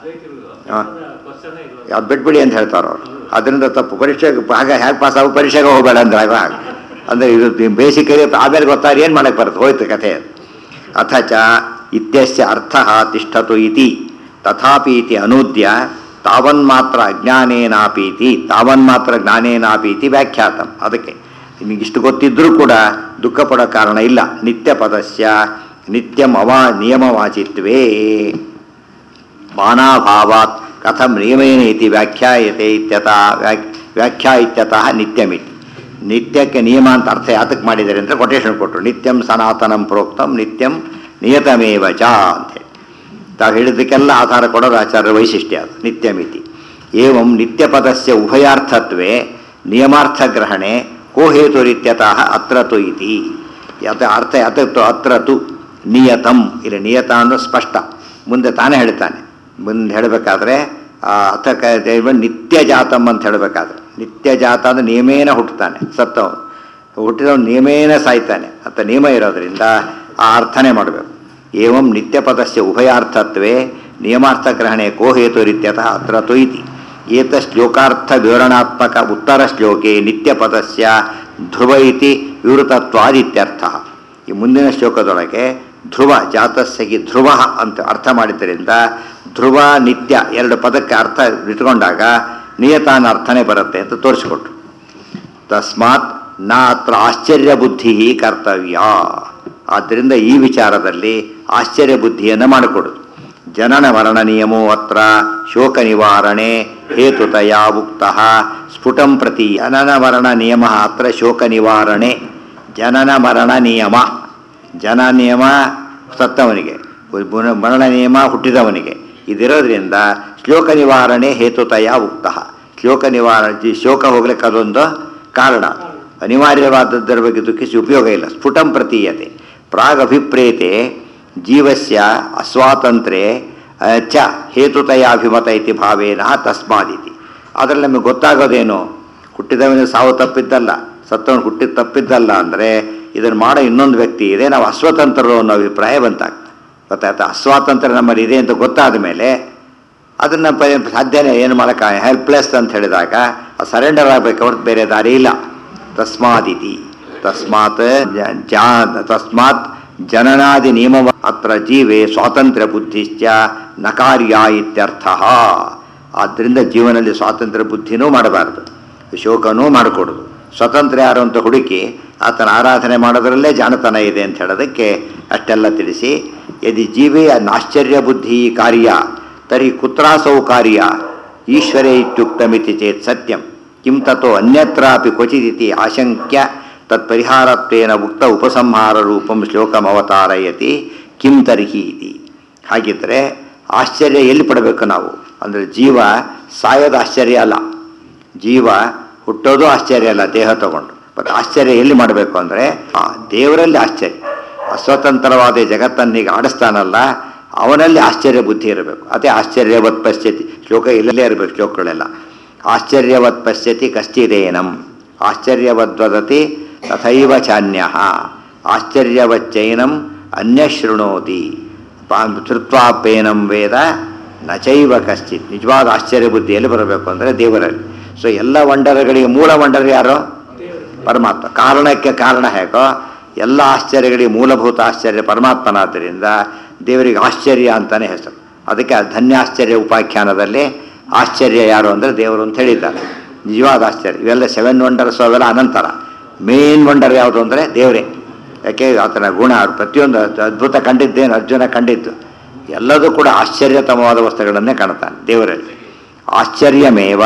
ಹಾಂ ಯಾವ್ದು ಬಿಟ್ಬಿಡಿ ಅಂತ ಹೇಳ್ತಾರೆ ಅವರು ಅದರಿಂದ ತಪ್ಪು ಪರೀಕ್ಷೆಗೆ ಆಗ ಹೇಗೆ ಪಾಸ್ ಆಗೋ ಪರೀಕ್ಷೆಗೆ ಹೋಗಬೇಡ ಅಂದ್ರೆ ಆಗ ಹಾಗೆ ಅಂದರೆ ಇದು ಬೇಸಿಕಲಿ ಆಮೇಲೆ ಗೊತ್ತಾದ್ರೆ ಏನು ಮಾಡಕ್ಕೆ ಬರುತ್ತೆ ಹೋಯ್ತು ಕಥೆ ಅದು ಅಥಚ ಇತ್ಯಸ್ಯ ಅರ್ಥ ತಿಷ್ಠತು ಇತಿ ತಥಾಪಿ ಇತಿ ಅನೂದ್ಯ ತಾವನ್ಮಾತ್ರ ಅಜ್ಞಾನೇನಾಪೀತಿ ತಾವನ್ಮಾತ್ರ ಜ್ಞಾನೇನಾಪೀತಿ ವ್ಯಾಖ್ಯಾತಂ ಅದಕ್ಕೆ ನಿಮಗೆ ಇಷ್ಟು ಗೊತ್ತಿದ್ರೂ ಕೂಡ ದುಃಖ ಪಡೋ ಕಾರಣ ಇಲ್ಲ ನಿತ್ಯ ಪದಸ್ಯ ನಿತ್ಯಂ ಅವಾ ನಿಯಮವಾಚಿತ್ವೇ ಮಾನಾಭಾವಾತ್ ಕಥಂ ನಿಯಮೇನ ಇತಿ ವ್ಯಾಖ್ಯಾಯತೆ ಇತ್ಯತಃ ವ್ಯಾಕ್ ವ್ಯಾಖ್ಯಾ ಇತ್ಯತಃ ನಿತ್ಯಮಿತಿ ನಿತ್ಯಕ್ಕೆ ನಿಯಮ ಅಂತ ಅರ್ಥ ಯಾತಕ್ಕೆ ಮಾಡಿದ್ದಾರೆ ಅಂತ ಕೊಟೇಶನ್ ಕೊಟ್ಟರು ನಿತ್ಯಂ ಸನಾತನಂ ಪ್ರೋಕ್ತಂ ನಿತ್ಯಂ ನಿಯತಮೇವ ಚ ಅಂತೇಳಿ ತಾವು ಹೇಳಿದ್ದಕ್ಕೆಲ್ಲ ಆಧಾರ ಕೊಡೋದು ಆಚಾರ್ಯ ವೈಶಿಷ್ಟ್ಯ ಅದು ನಿತ್ಯಮಿತಿ ಏವಂ ನಿತ್ಯಪದಸ್ಯ ಉಭಯಾರ್ಥತ್ವೇ ನಿಯಮಾರ್ಥಗ್ರಹಣೆ ಕೋ ಹೇತುರಿತ್ಯತಃ ಅತ್ರ ತು ಇತಿ ಯಥ ಅರ್ಥ ಯಥತ್ತು ಅತ್ರ ತು ನಿಯತಂ ಇಲ್ಲಿ ನಿಯತ ಅಂದ್ರೆ ಸ್ಪಷ್ಟ ಮುಂದೆ ತಾನೇ ಹೇಳ್ತಾನೆ ಮುಂದೆ ಹೇಳಬೇಕಾದ್ರೆ ಅಥ ನಿತ್ಯ ಜಾತಂ ಅಂತ ಹೇಳಬೇಕಾದ್ರೆ ನಿತ್ಯ ಜಾತ ಅಂದ್ರೆ ನಿಯಮೇನ ಹುಟ್ಟುತ್ತಾನೆ ಸತ್ತವನು ಹುಟ್ಟಿದವನು ನಿಯಮೇನ ಸಾಯ್ತಾನೆ ಅಂತ ನಿಯಮ ಇರೋದ್ರಿಂದ ಆ ಅರ್ಥನೇ ಮಾಡಬೇಕು ಏವಂ ನಿತ್ಯಪದಸ್ಯ ಉಭಯಾರ್ಥತ್ವೇ ನಿಯಮಾರ್ಥಗ್ರಹಣೆ ಕೋ ಹೇತುರಿತ್ಯತಃ ಅತ್ರ ತು ಇತಿ ಏತ ಶ್ಲೋಕಾರ್ಥ ವಿವರಣಾತ್ಮಕ ಉತ್ತರ ಶ್ಲೋಕೆ ನಿತ್ಯಪದಸ್ಯ ಧ್ರುವ ಇತಿ ವಿವೃತತ್ವಾದಿತ್ಯರ್ಥ ಈ ಮುಂದಿನ ಶ್ಲೋಕದೊಳಗೆ ಧ್ರುವ ಜಾತಸ್ಯಗಿ ಧ್ರುವ ಅಂತ ಅರ್ಥ ಮಾಡಿದ್ದರಿಂದ ಧ್ರುವ ನಿತ್ಯ ಎರಡು ಪದಕ್ಕೆ ಅರ್ಥ ಇಟ್ಕೊಂಡಾಗ ನಿಯತಾನ ಅರ್ಥನೇ ಬರುತ್ತೆ ಅಂತ ತೋರಿಸಿಕೊಟ್ರು ತಸ್ಮಾತ್ ನ ಅತ್ರ ಆಶ್ಚರ್ಯ ಬುದ್ಧಿ ಕರ್ತವ್ಯ ಆದ್ದರಿಂದ ಈ ವಿಚಾರದಲ್ಲಿ ಆಶ್ಚರ್ಯ ಬುದ್ಧಿಯನ್ನು ಮಾಡಿಕೊಡುದು ಜನನ ಮರಣ ನಿಯಮೋ ಅತ್ರ ಶೋಕ ನಿವಾರಣೆ ಹೇತುತಯ ಉಕ್ತ ಸ್ಫುಟಂ ಪ್ರತಿ ಜನನ ಮರಣ ನಿಯಮ ಅತ್ರ ಶೋಕ ನಿವಾರಣೆ ಜನನ ಮರಣ ನಿಯಮ ಜನ ನಿಯಮ ಸತ್ತವನಿಗೆ ಬುನ- ಮರಣ ನಿಯಮ ಹುಟ್ಟಿದವನಿಗೆ ಇದಿರೋದ್ರಿಂದ ಶ್ಲೋಕ ನಿವಾರಣೆ ಹೇತುತಯ ಉಕ್ತ ಶ್ಲೋಕ ನಿವಾರಣೆ ಜಿ- ಶೋಕ ಹೋಗ್ಲಿಕ್ಕೆ ಅದೊಂದು ಕಾರಣ ಅನಿವಾರ್ಯವಾದದ್ದರ ಬಗ್ಗೆ ದುಃಖಿಸಿ ಉಪಯೋಗ ಇಲ್ಲ ಸ್ಫುಟಂ ಪ್ರತೀಯತೆ ಪ್ರಾಗಭಿಪ್ರೇತೆ ಜೀವಸ್ಯ ಅಸ್ವಾತಂತ್ರ್ಯ ಆ, ಚ ಹೇತುತಯಾಭಿಮತ ಇತಿ ಭಾವೇನ ತಸ್ಮಾದಿತಿ ಅದರಲ್ಲಿ ನಮಗೆ ಗೊತ್ತಾಗೋದೇನು ಹುಟ್ಟಿದವನಿಗೆ ಸಾವು ತಪ್ಪಿದ್ದಲ್ಲ ಸತ್ತವನು ಹುಟ್ಟಿದ ತಪ್ಪಿದ್ದಲ್ಲ ಅಂದರೆ ಇದನ್ನು ಮಾಡೋ ಇನ್ನೊಂದು ವ್ಯಕ್ತಿ ಇದೆ ನಾವು ಅಸ್ವತಂತ್ರರು ಅನ್ನೋ ಅಭಿಪ್ರಾಯ ಬಂತಾಗ್ತದೆ ಗೊತ್ತಾಯ್ತಾ ಅಸ್ವಾತಂತ್ರ್ಯ ನಮ್ಮಲ್ಲಿ ಇದೆ ಅಂತ ಗೊತ್ತಾದ ಮೇಲೆ ಅದನ್ನು ಪ ಸಾಧ್ಯನೇ ಏನು ಮಾಡೋಕ್ಕ ಹೆಲ್ಪ್ಲೆಸ್ ಅಂತ ಹೇಳಿದಾಗ ಸರೆಂಡರ್ ಆಗಬೇಕು ಹೊರತು ಬೇರೆ ದಾರಿ ಇಲ್ಲ ತಸ್ಮಾದಿತಿ ತಸ್ಮಾತ್ ಜ- ಜಾ ತಸ್ಮಾತ್ ಜನನಾದಿ ನಿಯಮ ಅತ್ರ ಜೀವೆ ಸ್ವಾತಂತ್ರ್ಯ ಬುದ್ಧಿಶ್ಚ ನಕಾರ್ಯ ಇತ್ಯರ್ಥ ಆದ್ದರಿಂದ ಜೀವನದಲ್ಲಿ ಸ್ವಾತಂತ್ರ್ಯ ಬುದ್ಧಿನೂ ಮಾಡಬಾರ್ದು ಶೋಕನೂ ಮಾಡಿಕೊಡುದು ಸ್ವತಂತ್ರ ಯಾರು ಅಂತ ಹುಡುಕಿ ಆತನ ಆರಾಧನೆ ಮಾಡೋದರಲ್ಲೇ ಜಾಣತನ ಇದೆ ಅಂತ ಹೇಳೋದಕ್ಕೆ ಅಷ್ಟೆಲ್ಲ ತಿಳಿಸಿ ಯದಿ ಜೀವೇ ಆಶ್ಚರ್ಯ ಬುದ್ಧಿ ಕಾರ್ಯ ತರ್ಹಿ ಕುತ್ರಾಸೌ ಕಾರ್ಯ ಈಶ್ವರೇ ಇತ್ಯುಕ್ತಮಿತಿ ಚೇತ್ ಸತ್ಯಂ ಕಿಂ ತಥೋ ಅನ್ಯತ್ರಾಪಿ ಕ್ವಚಿದಿತಿ ಆಶಂಕ್ಯ ತತ್ಪರಿಹಾರತ್ವೇನ ಉಕ್ತ ಉಪಸಂಹಾರ ರೂಪಂ ಶ್ಲೋಕಂ ಅವತಾರಯತಿ ಕಿಂ ತರ್ಹಿ ಇತಿ ಹಾಗಿದ್ದರೆ ಆಶ್ಚರ್ಯ ಎಲ್ಲಿ ಪಡಬೇಕು ನಾವು ಅಂದರೆ ಜೀವ ಸಾಯೋದು ಆಶ್ಚರ್ಯ ಅಲ್ಲ ಜೀವ ಹುಟ್ಟೋದು ಆಶ್ಚರ್ಯ ಅಲ್ಲ ದೇಹ ತಗೊಂಡು ಬಟ್ ಆಶ್ಚರ್ಯ ಎಲ್ಲಿ ಮಾಡಬೇಕು ಅಂದರೆ ಆ ದೇವರಲ್ಲಿ ಆಶ್ಚರ್ಯ ಅಸ್ವತಂತ್ರವಾದ ಈ ಜಗತ್ತನ್ನೀಗ ಆಡಿಸ್ತಾನಲ್ಲ ಅವನಲ್ಲಿ ಆಶ್ಚರ್ಯ ಬುದ್ಧಿ ಇರಬೇಕು ಅದೇ ಆಶ್ಚರ್ಯವತ್ ಪಶ್ಯತಿ ಶ್ಲೋಕ ಇಲ್ಲೇ ಇರಬೇಕು ಶ್ಲೋಕಗಳೆಲ್ಲ ಆಶ್ಚರ್ಯವತ್ ಪಶ್ಯತಿ ಕಶ್ಚಿದೇನಂ ಆಶ್ಚರ್ಯವದ್ವದತಿ ತಥೈವ ಚಾನ್ಯ ಆಶ್ಚರ್ಯವಚ್ಚೈನಂ ಅನ್ಯ ಶೃಣೋತಿ ಧೃತ್ವಾಪೇನಂ ವೇದ ನಚೈವ ಕಶ್ಚಿತ್ ನಿಜವಾದ ಆಶ್ಚರ್ಯ ಬುದ್ಧಿಯಲ್ಲಿ ಬರಬೇಕು ಅಂದರೆ ದೇವರಲ್ಲಿ ಸೊ ಎಲ್ಲ ವಂಡರ್ಗಳಿಗೆ ಮೂಲ ವಂಡರ್ ಯಾರು ಪರಮಾತ್ಮ ಕಾರಣಕ್ಕೆ ಕಾರಣ ಹೇಗೋ ಎಲ್ಲ ಆಶ್ಚರ್ಯಗಳಿಗೆ ಮೂಲಭೂತ ಆಶ್ಚರ್ಯ ಪರಮಾತ್ಮನಾದ್ದರಿಂದ ದೇವರಿಗೆ ಆಶ್ಚರ್ಯ ಅಂತಾನೆ ಹೆಸರು ಅದಕ್ಕೆ ಆ ಧನ್ಯಾಶ್ಚರ್ಯ ಉಪಾಖ್ಯಾನದಲ್ಲಿ ಆಶ್ಚರ್ಯ ಯಾರು ಅಂದರೆ ದೇವರು ಅಂತ ಹೇಳಿದ್ದಾರೆ ನಿಜವಾದ ಆಶ್ಚರ್ಯ ಇವೆಲ್ಲ ಸೆವೆನ್ ವಂಡರ್ಸ್ ಅವೆಲ್ಲ ಅನಂತರ ಮೇನ್ ವಂಡರ್ ಯಾವುದು ಅಂದರೆ ದೇವರೇ ಯಾಕೆ ಆತನ ಗುಣ ಅವ್ರು ಪ್ರತಿಯೊಂದು ಅದ್ಭುತ ಕಂಡಿದ್ದೇನು ಅರ್ಜುನ ಕಂಡಿದ್ದು ಎಲ್ಲದೂ ಕೂಡ ಆಶ್ಚರ್ಯತಮವಾದ ವಸ್ತುಗಳನ್ನೇ ಕಾಣ್ತಾನೆ ದೇವರಲ್ಲಿ ಆಶ್ಚರ್ಯಮೇವ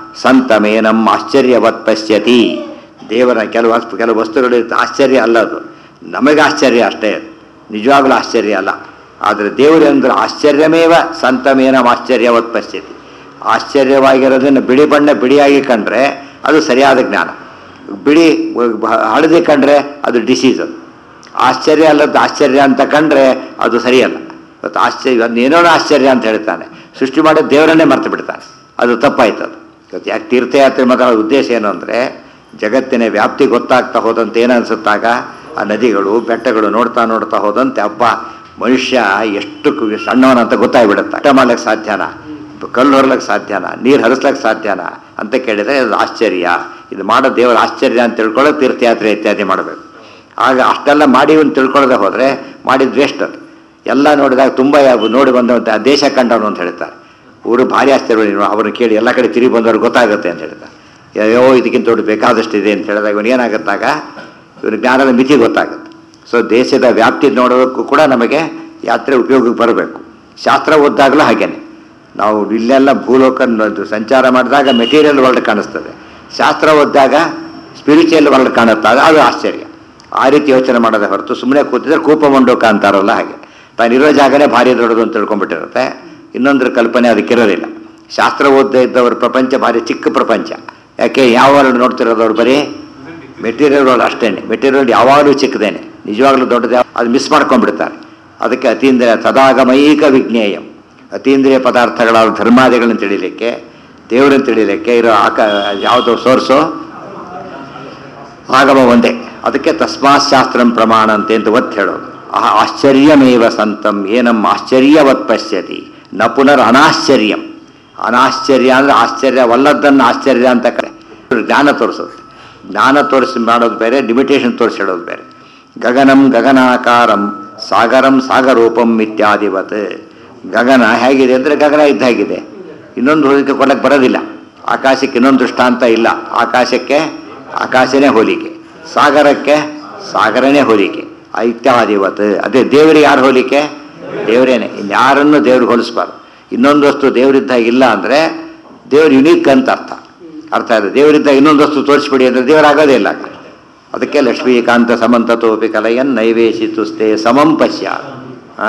ಸಂತಮೇನಂ ಆಶ್ಚರ್ಯವತ್ ಪಶ್ಯತಿ ದೇವರ ಕೆಲವು ವಸ್ತು ಕೆಲವು ವಸ್ತುಗಳು ಆಶ್ಚರ್ಯ ಅಲ್ಲ ಅದು ನಮಗೆ ಆಶ್ಚರ್ಯ ಅಷ್ಟೇ ಅದು ನಿಜವಾಗ್ಲೂ ಆಶ್ಚರ್ಯ ಅಲ್ಲ ಆದರೆ ದೇವರು ಅಂದ್ರೆ ಆಶ್ಚರ್ಯಮೇವ ಸಂತಮೇನಂ ಆಶ್ಚರ್ಯವತ್ ಪಶ್ಯತಿ ಆಶ್ಚರ್ಯವಾಗಿರೋದನ್ನು ಬಿಳಿ ಬಣ್ಣ ಬಿಡಿಯಾಗಿ ಕಂಡ್ರೆ ಅದು ಸರಿಯಾದ ಜ್ಞಾನ ಬಿಳಿ ಹಳದಿ ಕಂಡ್ರೆ ಅದು ಡಿಸೀಸ್ ಅದು ಆಶ್ಚರ್ಯ ಅಲ್ಲದ್ದು ಆಶ್ಚರ್ಯ ಅಂತ ಕಂಡ್ರೆ ಅದು ಸರಿಯಲ್ಲ ಇವತ್ತು ಆಶ್ಚರ್ಯ ಏನೋ ಆಶ್ಚರ್ಯ ಅಂತ ಹೇಳ್ತಾನೆ ಸೃಷ್ಟಿ ಮಾಡೋ ದೇವರನ್ನೇ ಮರ್ತು ಬಿಡ್ತಾನೆ ಅದು ತಪ್ಪಾಯ್ತು ಅದು ಇವತ್ತು ಯಾಕೆ ತೀರ್ಥಯಾತ್ರೆ ಮಾತಾಡೋ ಉದ್ದೇಶ ಏನು ಅಂದರೆ ಜಗತ್ತಿನ ವ್ಯಾಪ್ತಿ ಗೊತ್ತಾಗ್ತಾ ಹೋದಂತೆ ಏನು ಅನಿಸುತ್ತಾಗ ಆ ನದಿಗಳು ಬೆಟ್ಟಗಳು ನೋಡ್ತಾ ನೋಡ್ತಾ ಹೋದಂತೆ ಅಪ್ಪ ಮನುಷ್ಯ ಎಷ್ಟು ಕು- ಸಣ್ಣವನಂತ ಗೊತ್ತಾಗ್ಬಿಡುತ್ತೆ ಅಟ್ಟ ಮಾಡ್ಲಿಕ್ಕೆ ಸಾಧ್ಯನಾ ಕಲ್ಲು ಹೊರಲಿಕ್ಕೆ ಸಾಧ್ಯನಾ ನೀರು ಹರಿಸ್ಲಿಕ್ಕೆ ಸಾಧ್ಯನಾ ಅಂತ ಕೇಳಿದರೆ ಅದು ಆಶ್ಚರ್ಯ ಇದು ಮಾಡೋ ದೇವರ ಆಶ್ಚರ್ಯ ಅಂತ ತಿಳ್ಕೊಳ್ಳೋಕೆ ತೀರ್ಥಯಾತ್ರೆ ಇತ್ಯಾದಿ ಮಾಡಬೇಕು ಆಗ ಅಷ್ಟೆಲ್ಲ ಮಾಡಿ ಒಂದು ತಿಳ್ಕೊಳ್ಳದೆ ಹೋದರೆ ಮಾಡಿದ ವೇಸ್ಟ್ ಅದು ಎಲ್ಲ ನೋಡಿದಾಗ ತುಂಬ ಯಾವ- ನೋಡಿ ಬಂದವಂತೆ ಆ ದೇಶ ಕಂಡವನು ಅಂತ ಹೇಳ್ತಾರೆ ಊರು ಭಾರಿ ಆಶ್ಚರ್ಯ ನೀನು ಅವ್ರನ್ನ ಕೇಳಿ ಎಲ್ಲ ಕಡೆ ತಿರುಗಿ ಬಂದವ್ರು ಗೊತ್ತಾಗುತ್ತೆ ಅಂತ ಹೇಳ್ತಾರೆ ಅಯ್ಯೋ ಇದಕ್ಕಿಂತ ದೊಡ್ಡ ಬೇಕಾದಷ್ಟು ಇದೆ ಅಂತ ಹೇಳಿದಾಗ ಇವನು ಏನಾಗುತ್ತಾಗ ಇವನು ಜ್ಞಾನದ ಮಿತಿ ಗೊತ್ತಾಗುತ್ತೆ ಸೊ ದೇಶದ ವ್ಯಾಪ್ತಿ ನೋಡೋದಕ್ಕೂ ಕೂಡ ನಮಗೆ ಯಾತ್ರೆ ಉಪಯೋಗಕ್ಕೆ ಬರಬೇಕು ಶಾಸ್ತ್ರ ಓದ್ದಾಗಲೂ ಹಾಗೇನೆ ನಾವು ಇಲ್ಲೆಲ್ಲ ಭೂಲೋಕ ನ- ಸಂಚಾರ ಮಾಡಿದಾಗ ಮೆಟೀರಿಯಲ್ ವರ್ಲ್ಡ್ ಕಾಣಿಸ್ತದೆ ಶಾಸ್ತ್ರ ಓದಿದಾಗ ಸ್ಪಿರಿಚುವಲ್ ವರ್ಲ್ಡ್ ಕಾಣುತ್ತೆ ಅದು- ಅದು ಆಶ್ಚರ್ಯ ಆ ರೀತಿ ಯೋಚನೆ ಮಾಡೋದೇ ಹೊರತು ಸುಮ್ಮನೆ ಕೂತಿದ್ರೆ ಕೂಪ ಮಂಡೋಕ ಅಂತಾರಲ್ಲ ಹಾಗೆ ತಾನಿರೋ ಜಾಗನೇ ಭಾರಿ ದೊಡ್ಡದು ಅಂತ ತಿಳ್ಕೊಂಡ್ಬಿಟ್ಟಿರುತ್ತೆ ಇನ್ನೊಂದರ ಕಲ್ಪನೆ ಅದಕ್ಕಿರೋದಿಲ್ಲ ಶಾಸ್ತ್ರ ಓದದೇ ಇದ್ದವ್ರ ಪ್ರಪಂಚ ಭಾರಿ ಚಿಕ್ಕ ಪ್ರಪಂಚ ಯಾಕೆ ಯಾವ ವರ್ಲ್ಡ್ ನೋಡ್ತಿರೋದು ಅವ್ರು ಬರೀ ಮೆಟೀರಿಯಲ್ ವರ್ಲ್ಡ್ ಅಷ್ಟೇ ಮೆಟೀರಿಯಲ್ ಯಾವಾಗಲೂ ಚಿಕ್ಕದೇನೆ ನಿಜವಾಗ್ಲೂ ದೊಡ್ಡದೇ ಅದು ಮಿಸ್ ಮಾಡ್ಕೊಂಡ್ಬಿಡ್ತಾರೆ ಅದಕ್ಕೆ ಅತೀಂದ್ರಿಯ ತದಾಗಮೈಕ ವಿಜ್ಞೇಯಂ ಅತೀಂದ್ರಿಯ ಪದಾರ್ಥಗಳಾದ ಧರ್ಮಾದಿಗಳನ್ನು ತಿಳಿಲಿಕ್ಕೆ ದೇವರನ್ನು ತಿಳಿಲಿಕ್ಕೆ ಇರೋ ಆಕ ಯಾವುದು ಸೋರ್ಸು ಆಗಮ ಒಂದೇ ಅದಕ್ಕೆ ತಸ್ಮಾತ್ ಶಾಸ್ತ್ರಂ ಪ್ರಮಾಣ ಅಂತೆ ಅಂತ ಒತ್ತು ಹೇಳೋದು ಆ ಆಶ್ಚರ್ಯಮೇವ ಸಂತಂ ಏನಂ ಆಶ್ಚರ್ಯವತ್ ಪಶ್ಯತಿ ನ ಪುನರ್ ಅನಾಶ್ಚರ್ಯಂ ಅನಾಶ್ಚರ್ಯ ಅಂದರೆ ಆಶ್ಚರ್ಯವಲ್ಲದನ್ನು ಆಶ್ಚರ್ಯ ಅಂತ ಕರೆ ಜ್ಞಾನ ತೋರಿಸೋದು ಜ್ಞಾನ ತೋರಿಸಿ ಮಾಡೋದು ಬೇರೆ ಲಿಮಿಟೇಷನ್ ತೋರಿಸಿ ಹೇಳೋದು ಬೇರೆ ಗಗನಂ ಗಗನಾಕಾರಂ ಸಾಗರಂ ಸಾಗರೂಪಂ ಇತ್ಯಾದಿವತ್ ಗಗನ ಹೇಗಿದೆ ಅಂದರೆ ಗಗನ ಇದ್ದಾಗಿದೆ ಇನ್ನೊಂದು ಹೋಲಿಕೆ ಕೊಡಕ್ಕೆ ಬರೋದಿಲ್ಲ ಆಕಾಶಕ್ಕೆ ಇನ್ನೊಂದು ದೃಷ್ಟಾಂತ ಇಲ್ಲ ಆಕಾಶಕ್ಕೆ ಆಕಾಶನೇ ಹೋಲಿಕೆ ಸಾಗರಕ್ಕೆ ಸಾಗರನೇ ಹೋಲಿಕೆ ಆ ಇತ್ಯಾದಿವತ್ ಅದೇ ದೇವರಿಗೆ ಯಾರು ಹೋಲಿಕೆ ದೇವರೇನೆ ಇನ್ಯಾರನ್ನು ದೇವ್ರಿಗೆ ಹೋಲಿಸ್ಬಾರ್ದು ಇನ್ನೊಂದು ವಸ್ತು ದೇವರಿದ್ದಾಗ ಇಲ್ಲ ಅಂದರೆ ದೇವ್ರು ಯುನೀಕ್ ಅಂತ ಅರ್ಥ ಅರ್ಥ ಇದೆ ದೇವರಿದ್ದಾಗ ಇನ್ನೊಂದು ವಸ್ತು ತೋರಿಸ್ಬಿಡಿ ಅಂದರೆ ದೇವರಾಗೋದೇ ಇಲ್ಲ ಆಗ. ಅದಕ್ಕೆ ಲಕ್ಷ್ಮೀಕಾಂತ ಸಮಂತತೋಪಿ ಕಲಯನ್ ನೈವೇಶಿತುಸ್ತೆ ಸಮಂ ಪಶ್ಯ ಆ?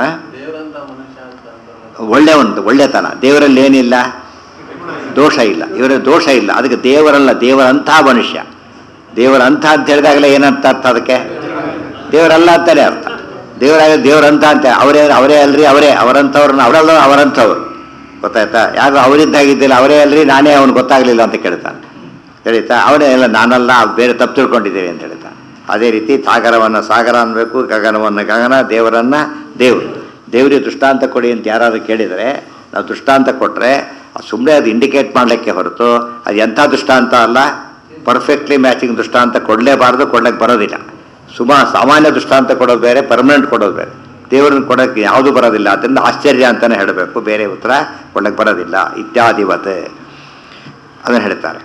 ಒಳ್ಳೆ ಒಂದು ಒಳ್ಳೆತನ ದೇವರಲ್ಲಿ ಏನಿಲ್ಲ ದೋಷ ಇಲ್ಲ ಇವರ ದೋಷ ಇಲ್ಲ ಅದಕ್ಕೆ ದೇವರಲ್ಲ ದೇವರಂಥ ಮನುಷ್ಯ ದೇವರಂಥ ಅಂತ ಹೇಳಿದಾಗಲೇ ಏನಂತ ಅರ್ಥ ಅದಕ್ಕೆ ದೇವರಲ್ಲ ಅಂತಾನೆ ಅರ್ಥ ದೇವರಾಗ ದೇವರಂತ ಅಂತ ಅವರೇ ಅವರೇ ಅಲ್ರಿ ಅವರೇ ಅವರಂಥವ್ರನ್ನ ಅವರಲ್ಲ ಅವರಂಥವ್ರು ಗೊತ್ತಾಯ್ತಾ ಯಾರು ಅವರಿದ್ದಾಗಿದ್ದಿಲ್ಲ ಅವರೇ ಅಲ್ರಿ ನಾನೇ ಅವನು ಗೊತ್ತಾಗಲಿಲ್ಲ ಅಂತ ಕೇಳ್ತಾನೆ ಹೇಳಿತಾ ಅವನೇ ಎಲ್ಲ ನಾನಲ್ಲ ಬೇರೆ ತಪ್ಪು ತಿಳ್ಕೊಂಡಿದ್ದೇವೆ ಅಂತ ಹೇಳ್ತಾನೆ ಅದೇ ರೀತಿ ಸಾಗರವನ್ನು ಸಾಗರ ಅನ್ಬೇಕು ಗಗನವನ್ನು ಗಗನ ದೇವರನ್ನ ದೇವರು ದೇವರಿಗೆ ದೃಷ್ಟಾಂತ ಕೊಡಿ ಅಂತ ಯಾರಾದ್ರು ಕೇಳಿದರೆ ನಾವು ದೃಷ್ಟಾಂತ ಕೊಟ್ಟರೆ ಸುಮ್ಮನೆ ಅದು ಇಂಡಿಕೇಟ್ ಮಾಡಲಿಕ್ಕೆ ಹೊರತು ಅದು ಎಂಥ ದೃಷ್ಟಾಂತ ಅಲ್ಲ ಪರ್ಫೆಕ್ಟ್ಲಿ ಮ್ಯಾಚಿಂಗ್ ದೃಷ್ಟಾಂತ ಕೊಡಲೇಬಾರ್ದು ಕೊಡ್ಲಿಕ್ಕೆ ಬರೋದಿಲ್ಲ ಸುಮಾ ಸಾಮಾನ್ಯ ದೃಷ್ಟಾಂತ ಕೊಡೋದು ಬೇರೆ ಪರ್ಮನೆಂಟ್ ಕೊಡೋದು ಬೇರೆ ದೇವರನ್ನ ಕೊಡೋಕ್ಕೆ ಯಾವುದು ಬರೋದಿಲ್ಲ ಅದರಿಂದ ಆಶ್ಚರ್ಯ ಅಂತಲೇ ಹೇಳಬೇಕು ಬೇರೆ ಉತ್ತರ ಕೊಡಕ್ಕೆ ಬರೋದಿಲ್ಲ ಇತ್ಯಾದಿವತ್ ಅದನ್ನು ಹೇಳ್ತಾರೆ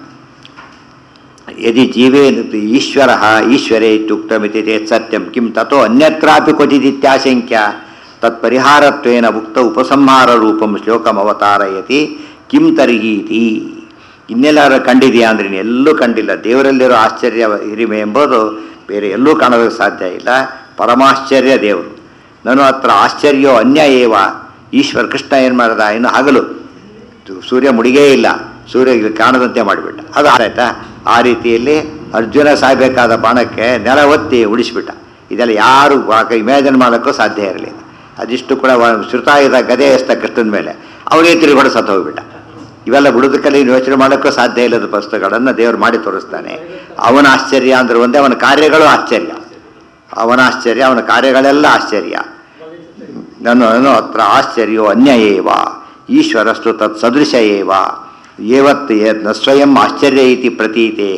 ಯದಿ ಜೀವೇ ಈಶ್ವರ ಈಶ್ವರೇ ಇತ್ಯುಕ್ತಮಿತಿ ಚೇತ್ ಸತ್ಯಂ ಕಿಂ ತಥೋ ಅನ್ಯತ್ರಾಪಿ ಕ್ವಚಿದಿತ್ಯಾಶಂಕ್ಯ ತತ್ಪರಿಹಾರತ್ವೇನ ಉಕ್ತ ಉಪಸಂಹಾರ ರೂಪಂ ಶ್ಲೋಕಮವತಾರಯತಿ ಕಿಂ ತರ್ಹೀತಿ ಇನ್ನೆಲ್ಲಾರು ಕಂಡಿದೆಯಾ ಅಂದ್ರೆ ನೀನು ಎಲ್ಲೂ ಕಂಡಿಲ್ಲ ದೇವರಲ್ಲಿರೋ ಆಶ್ಚರ್ಯ ಹಿರಿಮೆ ಎಂಬುದು ಬೇರೆ ಎಲ್ಲೂ ಕಾಣೋದಕ್ಕೆ ಸಾಧ್ಯ ಇಲ್ಲ ಪರಮಾಶ್ಚರ್ಯ ದೇವರು ನಾನು ಹತ್ರ ಆಶ್ಚರ್ಯೋ ಅನ್ಯ ಏವ ಈಶ್ವರ ಕೃಷ್ಣ ಏನು ಮಾಡ್ದ ಇನ್ನು ಹಗಲು ಇದು ಸೂರ್ಯ ಮುಡಿಗೇ ಇಲ್ಲ ಸೂರ್ಯ ಇಲ್ಲಿ ಕಾಣದಂತೆ ಮಾಡಿಬಿಟ್ಟ ಅದು ಆಯ್ತಾ ಆ ರೀತಿಯಲ್ಲಿ ಅರ್ಜುನ ಸಾಯ್ಬೇಕಾದ ಬಾಣಕ್ಕೆ ನೆಲ ಒತ್ತಿ ಉಳಿಸ್ಬಿಟ್ಟ ಇದೆಲ್ಲ ಯಾರು ಇಮ್ಯಾಜಿನ್ ಮಾಡೋಕ್ಕೂ ಸಾಧ್ಯ ಇರಲಿಲ್ಲ ಅದಿಷ್ಟು ಕೂಡ ವ- ಶ್ರುತಾಯುಧ ಗದೆ ಎಸ್ತ ಕೃಷ್ಣನ ಮೇಲೆ ಅವನೇ ತಿರುಗಿ ಸತ್ತು ಹೋಗ್ಬಿಟ್ಟ ಇವೆಲ್ಲ ಬುಡದಕ್ಕಲ್ಲಿ ಯೋಚನೆ ಮಾಡೋಕ್ಕೂ ಸಾಧ್ಯ ಇಲ್ಲದ ವಸ್ತುಗಳನ್ನು ದೇವರು ಮಾಡಿ ತೋರಿಸ್ತಾನೆ ಅವನ ಆಶ್ಚರ್ಯ ಅಂದ್ರೆ ಒಂದೇ ಅವನ ಕಾರ್ಯಗಳು ಆಶ್ಚರ್ಯ ಅವನ ಆಶ್ಚರ್ಯ ಅವನ ಕಾರ್ಯಗಳೆಲ್ಲ ಆಶ್ಚರ್ಯ ನಾನು ನಾನು ಅತ್ರ ಆಶ್ಚರ್ಯೋ ಅನ್ಯ ಏವ ಈಶ್ವರಸ್ತು ತತ್ ಸದೃಶ ಏವ ಏವತ್ ಯತ್ ನ ಸ್ವಯಂ ಆಶ್ಚರ್ಯ ಇತಿ ಪ್ರತೀತೆ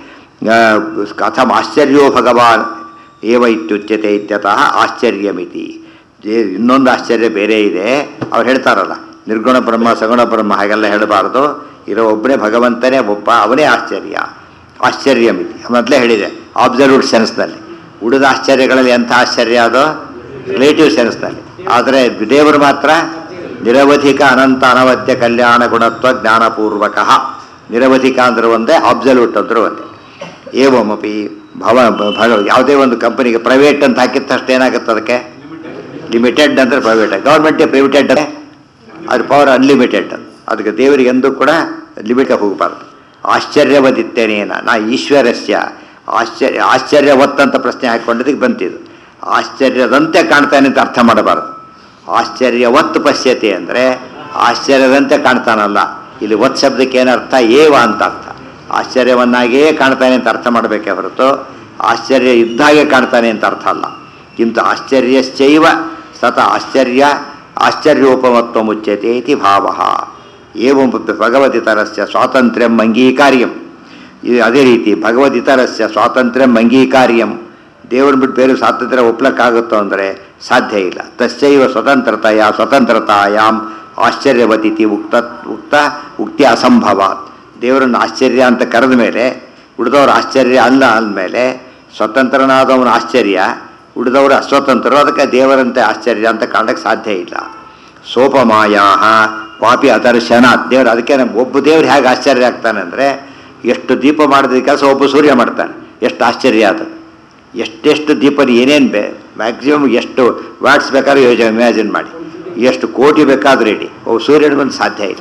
ಕಥಂ ಆಶ್ಚರ್ಯೋ ಭಗವಾನ್ ಏವ ಇತ್ಯುಚ್ಯತೆ ಇತ್ಯತಃ ಆಶ್ಚರ್ಯಮಿತಿ ಜೇ- ಇನ್ನೊಂದು ಆಶ್ಚರ್ಯ ಬೇರೆ ಇದೆ ಅವ್ರು ಹೇಳ್ತಾರಲ್ಲ ನಿರ್ಗುಣ ಬ್ರಹ್ಮ ಸಗುಣ ಬ್ರಹ್ಮ ಹಾಗೆಲ್ಲ ಹೇಳಬಾರ್ದು ಇರೋ ಒಬ್ಬನೇ ಭಗವಂತನೇ ಒಬ್ಬ ಅವನೇ ಆಶ್ಚರ್ಯ ಆಶ್ಚರ್ಯಮಿತಿ ಮೊದಲೇ ಹೇಳಿದೆ ಆಬ್ಸಲ್ಯೂಟ್ ಸೆನ್ಸ್ನಲ್ಲಿ ಉಳಿದ ಆಶ್ಚರ್ಯಗಳಲ್ಲಿ ಎಂಥ ಆಶ್ಚರ್ಯ ಅದು ರಿಲೇಟಿವ್ ಸೆನ್ಸ್ನಲ್ಲಿ ಆದರೆ ದೇವರು ಮಾತ್ರ ನಿರವಧಿಕ ಅನಂತ ಅನವದ್ಯ ಕಲ್ಯಾಣ ಗುಣತ್ವ ಜ್ಞಾನಪೂರ್ವಕ ನಿರವಧಿಕ ಅಂದ್ರೆ ಒಂದೇ ಅಬ್ಸಲ್ಯೂಟ್ ಅಂದ್ರೆ ಒಂದೇ ಏವಮಪಿ ಭವ ಭಗ ಯಾವುದೇ ಒಂದು ಕಂಪನಿಗೆ ಪ್ರೈವೇಟ್ ಅಂತ ಹಾಕಿದ ತಕ್ಷಣ ಏನಾಗುತ್ತೆ ಅದಕ್ಕೆ ಲಿಮಿಟೆಡ್ ಅಂದರೆ ಪ್ರೈವೇಟ್ ಗೌರ್ಮೆಂಟೇ ಪ್ರೈವೇಟೆಡ್ ಅದ್ರ ಪವರ್ ಅನ್ಲಿಮಿಟೆಡ್ ಅದಕ್ಕೆ ದೇವರಿಗೆ ಎಂದೂ ಕೂಡ ಲಿಮಿಟ್ ಹೋಗಬಾರ್ದು ಆಶ್ಚರ್ಯವದಿತ್ತೇನೇನ ನಾ ಈಶ್ವರಸ್ಯ ಆಶ್ಚರ್ಯ ಆಶ್ಚರ್ಯವತ್ ಅಂತ ಪ್ರಶ್ನೆ ಹಾಕ್ಕೊಂಡಿದ್ದಕ್ಕೆ ಬಂತಿದ್ದು ಆಶ್ಚರ್ಯದಂತೆ ಕಾಣ್ತಾನೆ ಅಂತ ಅರ್ಥ ಮಾಡಬಾರ್ದು ಆಶ್ಚರ್ಯವತ್ ಪಶ್ಯತೆ ಅಂದರೆ ಆಶ್ಚರ್ಯದಂತೆ ಕಾಣ್ತಾನಲ್ಲ ಇಲ್ಲಿ ಒತ್ ಶಬ್ದಕ್ಕೆ ಏನರ್ಥ ಏವ ಅಂತ ಅರ್ಥ ಆಶ್ಚರ್ಯವನ್ನಾಗಿಯೇ ಕಾಣ್ತಾನೆ ಅಂತ ಅರ್ಥ ಮಾಡಬೇಕೇ ಹೊರತು ಆಶ್ಚರ್ಯ ಇದ್ದಾಗೆ ಕಾಣ್ತಾನೆ ಅಂತ ಅರ್ಥ ಅಲ್ಲ ಕಿಂತು ಆಶ್ಚರ್ಯಶ್ಚೈವ ಸತ ಆಶ್ಚರ್ಯ ಆಶ್ಚರ್ಯೋಪಮತ್ವ ಮುಚ್ಯತೆ ಇತಿ ಭಾವ ಏವಂ ಭಗವದಿತರಸ್ಯ ಸ್ವಾತಂತ್ರ್ಯಂ ಅಂಗೀಕಾರ್ಯಂ ಇದು ಅದೇ ರೀತಿ ಭಗವದಿತರಸ್ಯ ಸ್ವಾತಂತ್ರ್ಯಂ ಅಂಗೀಕಾರ್ಯಂ ದೇವ್ರನ್ನ ಬಿಟ್ಟು ಬೇರೆ ಸ್ವಾತಂತ್ರ್ಯ ಒಪ್ಲಕ್ಕಾಗುತ್ತೋ ಅಂದರೆ ಸಾಧ್ಯ ಇಲ್ಲ ತಸ್ಯೈವ ಸ್ವತಂತ್ರತೆಯ ಸ್ವತಂತ್ರತಾಯಾಮ್ ಆಶ್ಚರ್ಯವತಿಥಿ ಉಕ್ತ ಉಕ್ತ ಉಕ್ತಿ ಅಸಂಭವಾತ್ ದೇವರನ್ನು ಆಶ್ಚರ್ಯ ಅಂತ ಕರೆದ ಮೇಲೆ ಉಳಿದವರು ಆಶ್ಚರ್ಯ ಅಲ್ಲ ಅಂದಮೇಲೆ ಸ್ವತಂತ್ರನಾದವನ ಆಶ್ಚರ್ಯ ಉಳಿದವರು ಅಸ್ವತಂತ್ರರು ಅದಕ್ಕೆ ದೇವರಂತೆ ಆಶ್ಚರ್ಯ ಅಂತ ಕಾಣಕ್ಕೆ ಸಾಧ್ಯ ಇಲ್ಲ ಸೋಪಮಾಯಾ ಪಾಪಿ ಅದರ್ಶನ ದೇವರು ಅದಕ್ಕೆ ನಮ್ಗೆ ಒಬ್ಬ ದೇವ್ರು ಹೇಗೆ ಆಶ್ಚರ್ಯ ಆಗ್ತಾನೆ ಅಂದರೆ ಎಷ್ಟು ದೀಪ ಮಾಡಿದ ಕೆಲಸ ಒಬ್ಬ ಸೂರ್ಯ ಮಾಡ್ತಾನೆ ಎಷ್ಟು ಆಶ್ಚರ್ಯ ಅದು ಎಷ್ಟೆಷ್ಟು ದೀಪನ ಏನೇನು ಬೇ ಮ್ಯಾಕ್ಸಿಮಮ್ ಎಷ್ಟು ವ್ಯಾಟ್ಸ್ ಬೇಕಾದ್ರೂ ಯೋಜನೆ ಇಮ್ಯಾಜಿನ್ ಮಾಡಿ ಎಷ್ಟು ಕೋಟಿ ಬೇಕಾದ್ರೂ ಇಡಿ ಒಬ್ಬ ಸೂರ್ಯನ ಬಂದು ಸಾಧ್ಯ ಇಲ್ಲ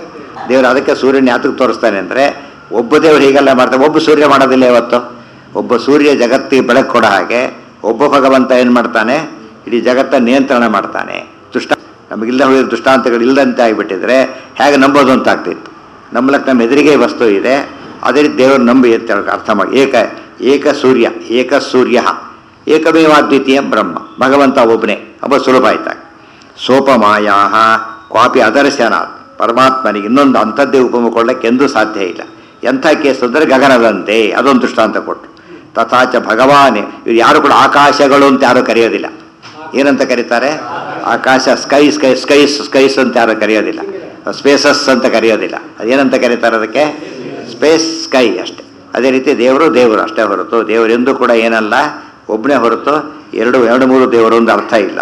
ದೇವರು ಅದಕ್ಕೆ ಸೂರ್ಯನ ಯಾತಕ್ಕೆ ತೋರಿಸ್ತಾನೆ ಅಂದರೆ ಒಬ್ಬ ದೇವರು ಹೀಗೆಲ್ಲ ಮಾಡ್ತಾನೆ ಒಬ್ಬ ಸೂರ್ಯ ಮಾಡೋದಿಲ್ಲ ಇವತ್ತು ಒಬ್ಬ ಸೂರ್ಯ ಜಗತ್ತಿಗೆ ಬೆಳಕು ಕೊಡೋ ಹಾಗೆ ಒಬ್ಬ ಭಗವಂತ ಏನು ಮಾಡ್ತಾನೆ ಇಡೀ ಜಗತ್ತನ್ನು ನಿಯಂತ್ರಣ ಮಾಡ್ತಾನೆ ದುಷ್ಟ ನಮಗಿಲ್ಲ ಹೋಗಿರೋ ದೃಷ್ಟಾಂತಗಳು ಇಲ್ಲದಂತೆ ಆಗಿಬಿಟ್ಟಿದ್ರೆ ಹೇಗೆ ನಂಬೋದು ಅಂತ ಆಗ್ತಿತ್ತು ನಂಬಲಕ್ಕೆ ನಮ್ಮ ಎದುರಿಗೆ ವಸ್ತು ಇದೆ ಅದೇ ರೀತಿ ದೇವರು ನಂಬಿ ಅಂತ ಹೇಳಕ್ಕೆ ಅರ್ಥ ಮಾಡಿ ಏಕ ಏಕ ಸೂರ್ಯ ಏಕ ಸೂರ್ಯ ಏಕಮೇವಾದ್ವಿತೀಯ ಬ್ರಹ್ಮ ಭಗವಂತ ಒಬ್ಬನೇ ಒಬ್ಬ ಸುಲಭ ಆಯ್ತಾಗ ಸೋಪಮಾಯಾ ಕ್ವಾಪಿ ಅದರ್ಶನಾಥ್ ಪರಮಾತ್ಮನಿಗೆ ಇನ್ನೊಂದು ಅಂಥದ್ದೇ ಉಪಮ ಕೊಡಲಿಕ್ಕೆ ಎಂದೂ ಸಾಧ್ಯ ಇಲ್ಲ ಎಂಥ ಕೇಸ್ ಅಂದರೆ ಗಗನದಂತೆ ಅದೊಂದು ದೃಷ್ಟಾಂತ ಕೊಟ್ಟರು ತಥಾಚ ಭಗವಾನೇ ಇವ್ರು ಯಾರು ಕೂಡ ಆಕಾಶಗಳು ಅಂತ ಯಾರು ಕರೆಯೋದಿಲ್ಲ ಏನಂತ ಕರೀತಾರೆ ಆಕಾಶ ಸ್ಕೈ ಸ್ಕೈ ಸ್ಕೈಸ್ ಸ್ಕೈಸ್ ಅಂತ ಯಾರು ಕರೆಯೋದಿಲ್ಲ ಸ್ಪೇಸಸ್ ಅಂತ ಕರೆಯೋದಿಲ್ಲ ಅದೇನಂತ ಕರೀತಾರೆ ಅದಕ್ಕೆ ಸ್ಪೇಸ್ ಸ್ಕೈ ಅಷ್ಟೇ ಅದೇ ರೀತಿ ದೇವರು ದೇವರು ಅಷ್ಟೇ ಹೊರತು ದೇವರೆಂದೂ ಕೂಡ ಏನಲ್ಲ ಒಬ್ಬನೇ ಹೊರತು ಎರಡು ಎರಡು ಮೂರು ದೇವರು ಒಂದು ಅರ್ಥ ಇಲ್ಲ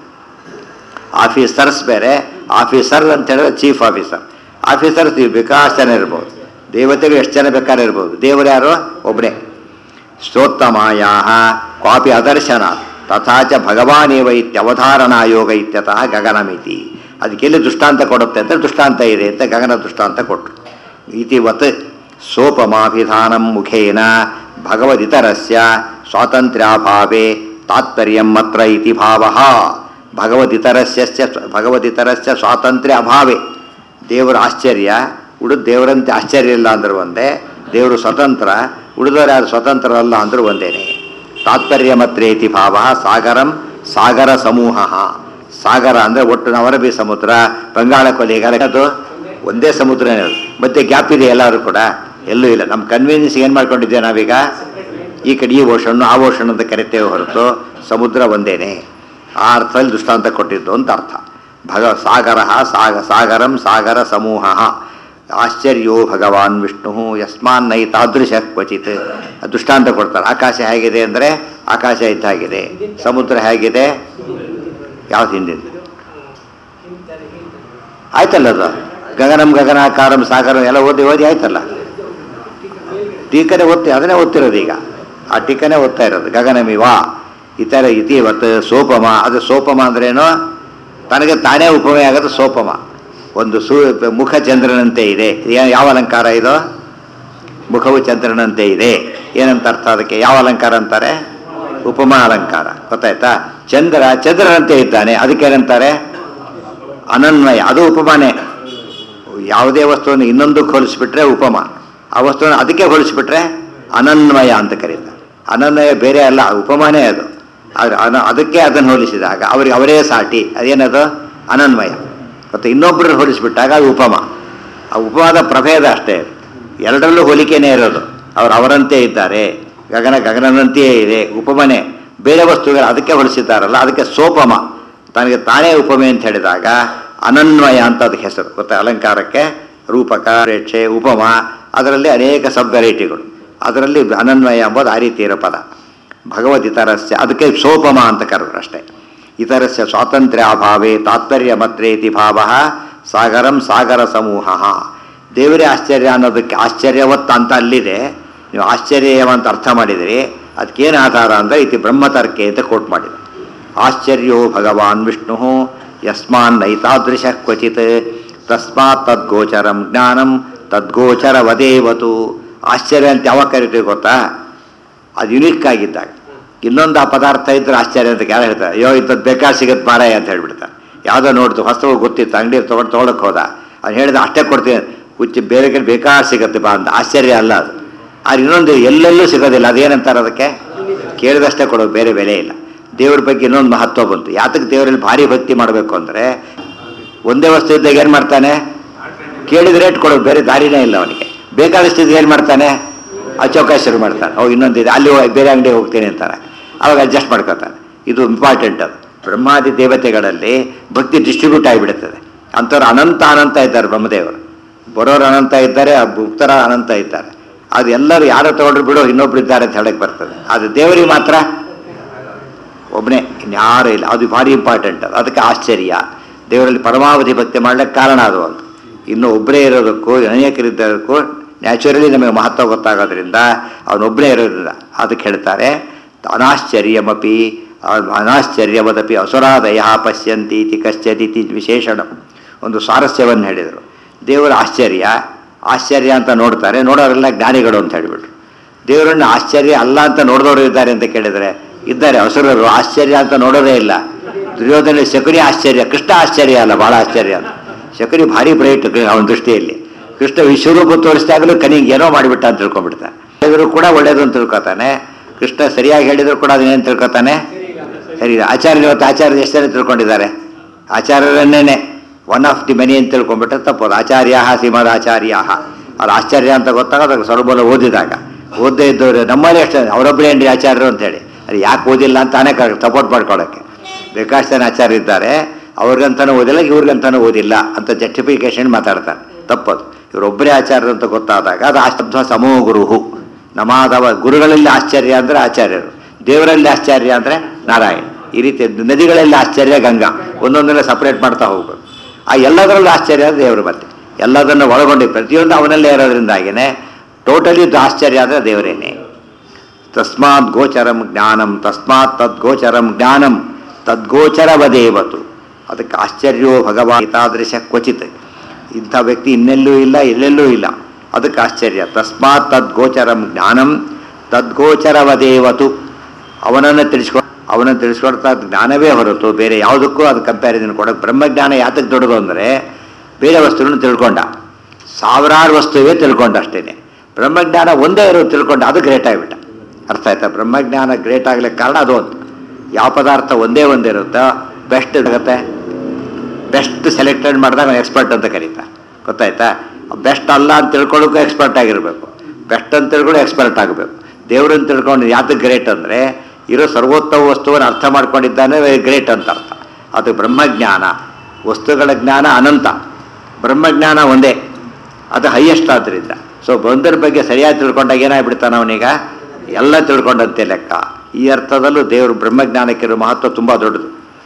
ಆಫೀಸರ್ಸ್ ಬೇರೆ ಆಫೀಸರ್ ಅಂತ ಹೇಳಿದ್ರೆ ಚೀಫ್ ಆಫೀಸರ್ ಆಫೀಸರ್ಸ್ ಬೇಕಾಷ್ಟು ಜನ ಇರ್ಬೋದು ದೇವತೆಗಳು ಎಷ್ಟು ಜನ ಬೇಕಾದ್ರೆ ಇರ್ಬೋದು ದೇವರು ಯಾರು ಒಬ್ಬನೇ ಸ್ತೋತ್ತಮಾಯಾ ಕ್ವಾಪಿ ಅದರ್ಶನ ತಥಾಚ ಭಗವಾನೇವ ಇತ್ಯವಧಾರಣಾ ಯೋಗ ಇತ್ಯತಃ ಗಗನಮಿತಿ ಅದಕ್ಕೆಲ್ಲಿ ದೃಷ್ಟಾಂತ ಕೊಡುತ್ತೆ ಅಂತ ದೃಷ್ಟಾಂತ ಇದೆ ಅಂತ ಗಗನ ದೃಷ್ಟಾಂತ ಕೊಟ್ಟರು ಇತಿವತ್ ಸೋಪಮಾಭಿಧಾನಂ ಮುಖೇನ ಭಗವದಿತರಸ್ಯ ಸ್ವಾತಂತ್ರ್ಯಾಭಾವೇ ತಾತ್ಪರ್ಯಂ ಮತ್ರ ಇತಿ ಭಾವ ಭಗವದಿತರಸ್ಯ ಭಗವದಿತರಸ್ಯ ಸ್ವಾತಂತ್ರ್ಯ ಅಭಾವೇ ದೇವರ ಆಶ್ಚರ್ಯ ಉಳಿದ ದೇವರಂತೆ ಆಶ್ಚರ್ಯ ಇಲ್ಲ ಅಂದ್ರೆ ಒಂದೇ ದೇವರು ಸ್ವತಂತ್ರ ಉಳಿದವರು ಯಾರು ಸ್ವತಂತ್ರ ಅಲ್ಲ ಅಂದ್ರೂ ಒಂದೇನೆ ತಾತ್ಪರ್ಯ ಮತ್ರೇತಿ ಭಾವ ಸಾಗರಂ ಸಾಗರ ಸಮೂಹ ಸಾಗರ ಅಂದರೆ ಒಟ್ಟು ನವರಬಿ ಸಮುದ್ರ ಬಂಗಾಳ ಕೊಲ್ಲಿಗಾರ ಅದು ಒಂದೇ ಸಮುದ್ರನೇ ಅದು ಮತ್ತೆ ಗ್ಯಾಪ್ ಇದೆ ಎಲ್ಲರೂ ಕೂಡ ಎಲ್ಲೂ ಇಲ್ಲ ನಮ್ಮ ಕನ್ವೀನಿಯನ್ಸ್ ಏನು ಮಾಡ್ಕೊಂಡಿದ್ದೇವೆ ನಾವೀಗ ಈ ಕಡೆ ಈ ಓಷನ್ನು ಆ ಓಷನ್ ಅಂತ ಕರಿತೇವೆ ಹೊರತು ಸಮುದ್ರ ಒಂದೇನೆ ಆ ಅರ್ಥದಲ್ಲಿ ದೃಷ್ಟಾಂತ ಕೊಟ್ಟಿದ್ದು ಅಂತ ಅರ್ಥ ಭಗ ಸಾಗರ ಸಾಗ ಸಾಗರಂ ಸಾಗರ ಸಮೂಹ ಆಶ್ಚರ್ಯೋ ಭಗವಾನ್ ವಿಷ್ಣು ಯಸ್ಮಾನ್ ನೈ ತಾದೃಶ ಕ್ವಚಿತ್ ದೃಷ್ಟಾಂತ ಕೊಡ್ತಾರೆ ಆಕಾಶ ಹೇಗಿದೆ ಅಂದರೆ ಆಕಾಶ ಇದ್ದಾಗಿದೆ ಸಮುದ್ರ ಹೇಗಿದೆ ಯಾವ್ದು ಹಿಂದಿನ ಆಯ್ತಲ್ಲ ಅದು ಗಗನಂ ಗಗನಾಕಾರಂ ಸಾಗರಂ ಎಲ್ಲ ಓದಿ ಓದಿ ಆಯ್ತಲ್ಲ ಟೀಕನೆ ಓದ್ತಿ ಅದನ್ನೇ ಓದ್ತಿರೋದು ಈಗ ಆ ಟೀಕನೆ ಓದ್ತಾ ಇರೋದು ಗಗನಮಿವ ಇತರ ಇತಿ ಇವತ್ತು ಸೋಪಮ ಅದು ಸೋಪಮ ಅಂದ್ರೇನು ತನಗೆ ತಾನೇ ಉಪಮೆ ಆಗೋದು ಸೋಪಮ ಒಂದು ಸೂ ಮುಖ ಚಂದ್ರನಂತೆ ಇದೆ ಯಾ- ಯಾವ ಅಲಂಕಾರ ಇದು ಮುಖವು ಚಂದ್ರನಂತೆ ಇದೆ ಏನಂತ ಅರ್ಥ ಅದಕ್ಕೆ ಯಾವ ಅಲಂಕಾರ ಅಂತಾರೆ ಉಪಮಾ ಅಲಂಕಾರ ಗೊತ್ತಾಯ್ತಾ ಚಂದ್ರ ಚಂದ್ರನಂತೆ ಇದ್ದಾನೆ ಅದಕ್ಕೇನಂತಾರೆ ಅನನ್ವಯ ಅದು ಉಪಮಾನೇ ಯಾವುದೇ ವಸ್ತುವನ್ನು ಇನ್ನೊಂದಕ್ಕೆ ಹೋಲಿಸ್ಬಿಟ್ರೆ ಉಪಮ ಆ ವಸ್ತುವನ್ನು ಅದಕ್ಕೆ ಹೋಲಿಸ್ಬಿಟ್ರೆ ಅನನ್ವಯ ಅಂತ ಕರೀತಾರೆ ಅನನ್ವಯ ಬೇರೆ ಅಲ್ಲ ಉಪಮಾನೇ ಅದು ಆದ್ರೆ ಅನ ಅದಕ್ಕೆ ಅದನ್ನು ಹೋಲಿಸಿದಾಗ ಅವ್ರಿಗೆ ಅವರೇ ಸಾಟಿ ಅದೇನದು ಅನನ್ವಯ ಮತ್ತು ಇನ್ನೊಬ್ಬರನ್ನು ಹೋಲಿಸಿಬಿಟ್ಟಾಗ ಅದು ಉಪಮ ಆ ಉಪಮಾದ ಪ್ರಭೇದ ಅಷ್ಟೇ ಎರಡರಲ್ಲೂ ಹೋಲಿಕೆನೇ ಇರೋದು ಅವ್ರು ಅವರಂತೆ ಇದ್ದಾರೆ ಗಗನ ಗಗನನಂತೆಯೇ ಇದೆ ಉಪಮನೆ ಬೇರೆ ವಸ್ತುಗಳು ಅದಕ್ಕೆ ಹೋಲಿಸಿದ್ದಾರಲ್ಲ ಅದಕ್ಕೆ ಸೋಪಮ ತನಗೆ ತಾನೇ ಉಪಮೆ ಅಂತ ಹೇಳಿದಾಗ ಅನನ್ವಯ ಅಂತ ಅದಕ್ಕೆ ಹೆಸರು ಗೊತ್ತಾ ಅಲಂಕಾರಕ್ಕೆ ರೂಪಕ ರೇಕ್ಷೆ ಉಪಮ ಅದರಲ್ಲಿ ಅನೇಕ ಸಬ್ ವೆರೈಟಿಗಳು ಅದರಲ್ಲಿ ಅನನ್ವಯ ಎಂಬುದು ಆ ರೀತಿ ಇರೋ ಪದ ಭಗವದಿತರಸ್ಯ ಅದಕ್ಕೆ ಸೋಪಮ ಅಂತ ಕರೆದ್ರು ಅಷ್ಟೇ ಇತರಸ್ಯ ಸ್ವಾತಂತ್ರ್ಯ ಅಭಾವೇ ತಾತ್ಪರ್ಯ ಮತ್ರೇತಿ ಭಾವ ಸಾಗರಂ ಸಾಗರ ಸಮೂಹ ದೇವರೇ ಆಶ್ಚರ್ಯ ಅನ್ನೋದಕ್ಕೆ ಆಶ್ಚರ್ಯವತ್ತ ಅಂತ ಅಲ್ಲಿದೆ ನೀವು ಆಶ್ಚರ್ಯ ಅಂತ ಅರ್ಥ ಮಾಡಿದಿರಿ ಅದಕ್ಕೇನು ಆಧಾರ ಅಂದರೆ ಇತಿ ಬ್ರಹ್ಮತರ್ಕೆ ಅಂತ ಕೋಟ್ ಮಾಡಿದೆ ಆಶ್ಚರ್ಯೋ ಭಗವಾನ್ ವಿಷ್ಣು ಯಸ್ಮಾನ್ ನೈತಾದೃಶ ಕ್ವಚಿತ್ ತಸ್ಮಾತ್ ತದ್ಗೋಚರಂ ಜ್ಞಾನಂ ತದ್ಗೋಚರ ವದೇವತು ಆಶ್ಚರ್ಯ ಅಂತ ಯಾವಾಗ ಕರಿತೀವಿ ಗೊತ್ತಾ ಅದು ಯುನಿಕ್ ಆಗಿದ್ದಾಗ ಇನ್ನೊಂದು ಆ ಪದಾರ್ಥ ಇದ್ರೆ ಆಶ್ಚರ್ಯ ಅಂತ ಯಾರು ಹೇಳ್ತಾರೆ ಅಯ್ಯೋ ಇಂಥದ್ದು ಬೇಕಾದ್ರೆ ಸಿಗುತ್ತೆ ಮಾರಾಯ ಅಂತ ಹೇಳ್ಬಿಡ್ತಾರೆ ಯಾವುದೋ ನೋಡ್ತು ಹೊಸವು ಗೊತ್ತಿತ್ತು ಅಂಗಡಿ ತೊಗೊಂಡು ತೊಗೊಳಕ್ಕೆ ಹೋದ ಅವ್ನು ಹೇಳಿದ ಅಷ್ಟೇ ಕೊಡ್ತೀನಿ ಹುಚ್ಚಿ ಬೇರೆ ಕಡೆ ಬೇಕಾದ್ರೆ ಸಿಗುತ್ತೆ ಬಾ ಅಂತ ಆಶ್ಚರ್ಯ ಅಲ್ಲ ಅದು ಆದ್ರೆ ಇನ್ನೊಂದು ಎಲ್ಲೆಲ್ಲೂ ಸಿಗೋದಿಲ್ಲ ಅದೇನಂತಾರೆ ಅದಕ್ಕೆ ಕೇಳಿದಷ್ಟೇ ಕೊಡೋದು ಬೇರೆ ಬೆಲೆ ಇಲ್ಲ ದೇವ್ರ ಬಗ್ಗೆ ಇನ್ನೊಂದು ಮಹತ್ವ ಬಂತು ಯಾತಕ್ಕೆ ದೇವರಲ್ಲಿ ಭಾರಿ ಭಕ್ತಿ ಮಾಡಬೇಕು ಅಂದರೆ ಒಂದೇ ವಸ್ತು ಇದ್ದಾಗ ಏನು ಮಾಡ್ತಾನೆ ಕೇಳಿದ ರೇಟ್ ಕೊಡೋದು ಬೇರೆ ದಾರಿನೇ ಇಲ್ಲ ಅವನಿಗೆ ಬೇಕಾದಷ್ಟು ಏನು ಮಾಡ್ತಾನೆ ಅಚೌಕ ಶುರು ಮಾಡ್ತಾನೆ ಅವು ಇನ್ನೊಂದಿದೆ ಅಲ್ಲಿ ಹೋಗಿ ಬೇರೆ ಅಂಗಡಿಗೆ ಹೋಗ್ತೀನಿ ಅಂತಾನೆ ಅವಾಗ ಅಡ್ಜಸ್ಟ್ ಮಾಡ್ಕೊತಾನೆ ಇದು ಇಂಪಾರ್ಟೆಂಟ್ ಅದು ಬ್ರಹ್ಮಾದಿ ದೇವತೆಗಳಲ್ಲಿ ಭಕ್ತಿ ಡಿಸ್ಟ್ರಿಬ್ಯೂಟ್ ಆಗಿಬಿಡುತ್ತದೆ ಅಂಥವ್ರು ಅನಂತ ಅನಂತ ಇದ್ದಾರೆ ಬ್ರಹ್ಮದೇವರು ಬರೋರು ಅನಂತ ಇದ್ದಾರೆ ಆ ಭಕ್ತರ ಅನಂತ ಇದ್ದಾರೆ ಅದು ಎಲ್ಲರೂ ಯಾರು ತಗೊಂಡ್ರು ಬಿಡೋ ಇನ್ನೊಬ್ರು ಇದ್ದಾರೆ ಅಂತ ಹೇಳಕ್ಕೆ ಬರ್ತದೆ ಅದು ದೇವರಿಗೆ ಮಾತ್ರ ಒಬ್ಬನೇ ಇನ್ಯಾರೂ ಇಲ್ಲ ಅದು ಭಾರಿ ಇಂಪಾರ್ಟೆಂಟ್ ಅದು ಅದಕ್ಕೆ ಆಶ್ಚರ್ಯ ದೇವರಲ್ಲಿ ಪರಮಾವಧಿ ಭಕ್ತಿ ಮಾಡ್ಲಿಕ್ಕೆ ಕಾರಣ ಅದು ಒಂದು ಇನ್ನು ಒಬ್ಬರೇ ಇರೋದಕ್ಕೂ ಅನೇಕರಿದ್ದಕ್ಕೂ ನ್ಯಾಚುರಲಿ ನಮಗೆ ಮಹತ್ವ ಗೊತ್ತಾಗೋದ್ರಿಂದ ಅವನೊಬ್ಬನೇ ಇರೋದ್ರಿಂದ ಅದಕ್ಕೆ ಹೇಳ್ತಾರೆ ಅನಾಶ್ಚರ್ಯಮಪಿ ಅನಾಶ್ಚರ್ಯವದಪಿ ಅಸುರಾದಯ ಪಶ್ಯಂತಿ ಇತಿ ಕಶ್ಚಿತ್ ಇತಿ ವಿಶೇಷಣ ಒಂದು ಸ್ವಾರಸ್ಯವನ್ನು ಹೇಳಿದರು ದೇವರ ಆಶ್ಚರ್ಯ ಆಶ್ಚರ್ಯ ಅಂತ ನೋಡ್ತಾರೆ ನೋಡೋರೆಲ್ಲ ಜ್ಞಾನಿಗಳು ಅಂತ ಹೇಳಿಬಿಟ್ರು ದೇವರನ್ನು ಆಶ್ಚರ್ಯ ಅಲ್ಲ ಅಂತ ನೋಡಿದವರು ಇದ್ದಾರೆ ಅಂತ ಕೇಳಿದರೆ ಇದ್ದಾರೆ ಹಸುರರು ಆಶ್ಚರ್ಯ ಅಂತ ನೋಡೋದೇ ಇಲ್ಲ ದುರ್ಯೋಧನ ಶಕುನಿ ಆಶ್ಚರ್ಯ ಕೃಷ್ಣ ಆಶ್ಚರ್ಯ ಅಲ್ಲ ಭಾಳ ಆಶ್ಚರ್ಯ ಅಂತ ಶಕುನಿ ಭಾರಿ ಬ್ರೈಟ್ ಅವನ ದೃಷ್ಟಿಯಲ್ಲಿ ಕೃಷ್ಣ ವಿಶ್ವರೂಪ ತೋರಿಸಿದಾಗಲೂ ಕನಿಗೆ ಏನೋ ಮಾಡಿಬಿಟ್ಟ ಅಂತ ತಿಳ್ಕೊಂಡ್ಬಿಡ್ತಾನೆ ಹೇಳಿದ್ರು ಕೂಡ ಒಳ್ಳೇದು ಅಂತ ತಿಳ್ಕೊತಾನೆ ಕೃಷ್ಣ ಸರಿಯಾಗಿ ಹೇಳಿದ್ರು ಕೂಡ ಅದನ್ನೇನು ತಿಳ್ಕೊತಾನೆ ಸರಿ ಆಚಾರ್ಯ ಇವತ್ತು ಆಚಾರ್ಯ ಎಷ್ಟು ಜನ ತಿಳ್ಕೊಂಡಿದ್ದಾರೆ ಆಚಾರ್ಯರನ್ನೇನೆ ಒನ್ ಆಫ್ ದಿ ಮೆನಿ ಅಂತ ತಿಳ್ಕೊಂಡ್ಬಿಟ್ರೆ ತಪ್ಪೋದು ಆಚಾರ್ಯ ಶ್ರೀಮದ್ ಆಚಾರ್ಯ ಅವ್ರು ಆಶ್ಚರ್ಯ ಅಂತ ಗೊತ್ತಾಗೋದಾಗ ಸ್ವಲ್ಪಲ ಓದಿದಾಗ ಓದದೇ ಇದ್ದವ್ರು ನಮ್ಮಲ್ಲಿ ಎಷ್ಟು ಅವರೊಬ್ಬರೇ ಏನ್ರಿ ಆಚಾರ್ಯರು ಅಂತೇಳಿ ಅದು ಯಾಕೆ ಓದಿಲ್ಲ ಅಂತ ಅನೇಕ ಸಪೋರ್ಟ್ ಮಾಡ್ಕೊಳ್ಳೋಕ್ಕೆ ಬೇಕಾಷ್ಟು ಜನ ಆಚಾರ್ಯ ಇದ್ದಾರೆ ಅವ್ರಿಗಂತಾನು ಓದಿಲ್ಲ ಇವ್ರಿಗಂತಾನು ಓದಿಲ್ಲ ಅಂತ ಜಸ್ಟಿಫಿಕೇಶನ್ ಮಾತಾಡ್ತಾರೆ ತಪ್ಪದು ಇವರೊಬ್ಬರೇ ಆಚಾರ್ಯರು ಅಂತ ಗೊತ್ತಾದಾಗ ಅದು ಆಶಬ್ದ ಸಮೋ ಗುರುಹು ನಮಾದವ ಗುರುಗಳಲ್ಲಿ ಆಶ್ಚರ್ಯ ಅಂದರೆ ಆಚಾರ್ಯರು ದೇವರಲ್ಲಿ ಆಶ್ಚರ್ಯ ಅಂದರೆ ನಾರಾಯಣ ಈ ರೀತಿ ನದಿಗಳಲ್ಲಿ ಆಶ್ಚರ್ಯ ಗಂಗಾ ಒಂದೊಂದನ್ನ ಸಪ್ರೇಟ್ ಮಾಡ್ತಾ ಹೋಗ್ಬೇಕು ಆ ಎಲ್ಲದರಲ್ಲೂ ಆಶ್ಚರ್ಯ ಅಂದರೆ ದೇವರು ಮತ್ತೆ ಎಲ್ಲದನ್ನು ಒಳಗೊಂಡು ಪ್ರತಿಯೊಂದು ಅವನಲ್ಲೇ ಇರೋದ್ರಿಂದಾಗಿನೇ ಟೋಟಲಿ ಆಶ್ಚರ್ಯ ಅಂದರೆ ದೇವರೇನೆ ತಸ್ಮಾತ್ ಗೋಚರಂ ಜ್ಞಾನಂ ತಸ್ಮಾತ್ ತದ್ಗೋಚರಂ ಜ್ಞಾನಂ ತದ್ಗೋಚರವದೇವತು ಅದಕ್ಕೆ ಆಶ್ಚರ್ಯೋ ಭಗವಾನ್ ಏತಾದೃಶ ಕ್ವಚಿತ್ ಇಂಥ ವ್ಯಕ್ತಿ ಇನ್ನೆಲ್ಲೂ ಇಲ್ಲ ಎಲ್ಲೆಲ್ಲೂ ಇಲ್ಲ ಅದಕ್ಕೆ ಆಶ್ಚರ್ಯ ತಸ್ಮಾತ್ ತದ್ಗೋಚರಂ ಜ್ಞಾನಂ ತದ್ಗೋಚರವದೇವತು ಅವನನ್ನು ತಿಳಿಸ್ಕೊ ಅವನನ್ನು ತಿಳಿಸ್ಕೊಡ್ತಾ ಜ್ಞಾನವೇ ಹೊರತು ಬೇರೆ ಯಾವುದಕ್ಕೂ ಅದು ಕಂಪ್ಯಾರಿಸನ್ ಕೊಡೋಕೆ ಬ್ರಹ್ಮಜ್ಞಾನ ಯಾತಕ್ಕೆ ದೊಡ್ಡದು ಅಂದರೆ ಬೇರೆ ವಸ್ತುವನ್ನು ತಿಳ್ಕೊಂಡ ಸಾವಿರಾರು ವಸ್ತುವೇ ತಿಳ್ಕೊಂಡ ಅಷ್ಟೇ ಬ್ರಹ್ಮಜ್ಞಾನ ಒಂದೇ ಇರೋದು ತಿಳ್ಕೊಂಡ ಅದು ಗ್ರೇಟ್ ಆಗಿಬಿಟ್ಟ ಅರ್ಥ ಆಯ್ತಾ ಬ್ರಹ್ಮಜ್ಞಾನ ಗ್ರೇಟ್ ಆಗ್ಲಿಕ್ಕೆ ಕಾರಣ ಅದು ಒಂದು ಯಾವ ಪದಾರ್ಥ ಒಂದೇ ಒಂದಿರುತ್ತೋ ಬೆಸ್ಟ್ ಆಗುತ್ತೆ ಬೆಸ್ಟ್ ಸೆಲೆಕ್ಟೆಡ್ ಮಾಡಿದಾಗ ಎಕ್ಸ್ಪರ್ಟ್ ಅಂತ ಕರೀತಾರೆ ಗೊತ್ತಾಯ್ತಾ ಬೆಸ್ಟ್ ಅಲ್ಲ ಅಂತ ತಿಳ್ಕೊಳ್ಳೋಕ್ಕೂ ಎಕ್ಸ್ಪರ್ಟ್ ಆಗಿರಬೇಕು ಬೆಸ್ಟ್ ಅಂತ ತಿಳ್ಕೊಂಡು ಎಕ್ಸ್ಪರ್ಟ್ ಆಗಬೇಕು ದೇವ್ರನ್ನ ತಿಳ್ಕೊಂಡು ಯಾತಕ್ಕೆ ಗ್ರೇಟ್ ಅಂದರೆ ಇರೋ ಸರ್ವೋತ್ತಮ ವಸ್ತುವನ್ನು ಅರ್ಥ ಮಾಡ್ಕೊಂಡಿದ್ದಾನೆ ಗ್ರೇಟ್ ಅಂತ ಅರ್ಥ ಅದು ಬ್ರಹ್ಮಜ್ಞಾನ ವಸ್ತುಗಳ ಜ್ಞಾನ ಅನಂತ ಬ್ರಹ್ಮಜ್ಞಾನ ಒಂದೇ ಅದು ಹೈಯೆಸ್ಟ್ ಆದ್ದರಿಂದ ಸೊ ಬಂದರ ಬಗ್ಗೆ ಸರಿಯಾಗಿ ತಿಳ್ಕೊಂಡಾಗ ಏನಾಗ್ಬಿಡ್ತಾನೆ ಅವನೀಗ ಎಲ್ಲ ತಿಳ್ಕೊಂಡಂತೆ ಲೆಕ್ಕ ಈ ಅರ್ಥದಲ್ಲೂ ದೇವರು ಬ್ರಹ್ಮಜ್ಞಾನಕ್ಕಿರೋ ಮಹತ್ವ ತುಂಬ ದೊಡ್ಡದು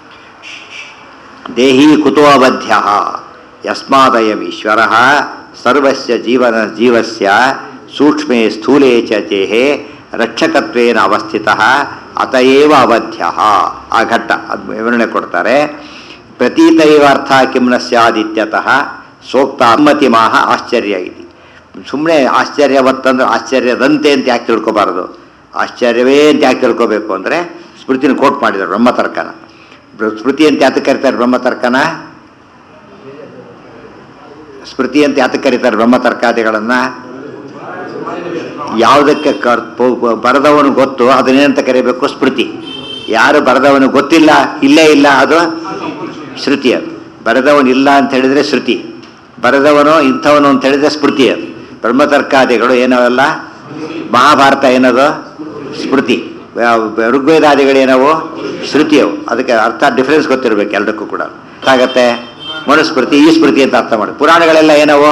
ದೇಹಿ ಕುತೋಬದ್ಧ ಯಸ್ಮಾದಯಂ ಈಶ್ವರ ಸರ್ವಸ್ಯ ಜೀವನ ಜೀವಸ್ಯ ಸೂಕ್ಷ್ಮೇ ಸ್ಥೂಲೇ ಚ ದೇಹೆ ರಕ್ಷಕತ್ವೇನ ಅವಸ್ಥಿತ ಅತಯೇವ ಅವಧ್ಯ ಆ ಘಟ್ಟ ಅದು ವಿವರಣೆ ಕೊಡ್ತಾರೆ ಪ್ರತೀತೈವ ಅರ್ಥ ಕಿಂ ನ ಸ್ಯಾದಿತ್ಯತಃ ಸೋಕ್ತ ಅಮ್ಮತಿ ಮಾಹ ಆಶ್ಚರ್ಯ ಇತಿ ಸುಮ್ಮನೆ ಆಶ್ಚರ್ಯವತ್ತಂದ್ರೆ ಆಶ್ಚರ್ಯದಂತೆ ಅಂತ ಯಾಕೆ ತಿಳ್ಕೊಬಾರದು ಆಶ್ಚರ್ಯವೇ ಅಂತ ಯಾಕೆ ತಿಳ್ಕೊಬೇಕು ಅಂದರೆ ಸ್ಮೃತಿನ ಕೋಟ್ ಮಾಡಿದರು ಬ್ರಹ್ಮತರ್ಕನ ಬ್ರ- ಸ್ಮೃತಿ ಅಂತ ಯಾತಕ್ಕೆ ಕರೀತಾರೆ ಬ್ರಹ್ಮತರ್ಕನ ಸ್ಮೃತಿ ಅಂತ ಯಾತಕ್ಕೆ ಕರೀತಾರೆ ಬ್ರಹ್ಮತರ್ಕಾದಿಗಳನ್ನು ಯಾವುದಕ್ಕೆ ಕರ್ ಪೊ- ಪೊ- ಬರೆದವನು ಗೊತ್ತು ಅದನ್ನೇನಂತ ಕರಿಬೇಕು ಸ್ಮೃತಿ ಯಾರು ಬರೆದವನು ಗೊತ್ತಿಲ್ಲ ಇಲ್ಲೇ ಇಲ್ಲ ಅದು ಶ್ರುತಿ ಅದು ಬರೆದವನು ಇಲ್ಲ ಅಂತ ಹೇಳಿದರೆ ಶ್ರುತಿ ಬರೆದವನು ಇಂಥವನು ಅಂತ ಹೇಳಿದರೆ ಸ್ಮೃತಿ ಅದು ಬ್ರಹ್ಮತರ್ಕಾದಿಗಳು ಏನವಲ್ಲ ಮಹಾಭಾರತ ಏನದು ಸ್ಮೃತಿ ವ- ಋಗ್ವೇದಾದಿಗಳು ಏನವು ಶ್ರುತಿಯವು ಅದಕ್ಕೆ ಅರ್ಥ ಡಿಫ್ರೆನ್ಸ್ ಗೊತ್ತಿರಬೇಕು ಎಲ್ಲದಕ್ಕೂ ಕೂಡ ಆಗತ್ತೆ ಮನುಸ್ಮೃತಿ ಈ ಸ್ಮೃತಿ ಅಂತ ಅರ್ಥ ಮಾಡಿ ಪುರಾಣಗಳೆಲ್ಲ ಏನವು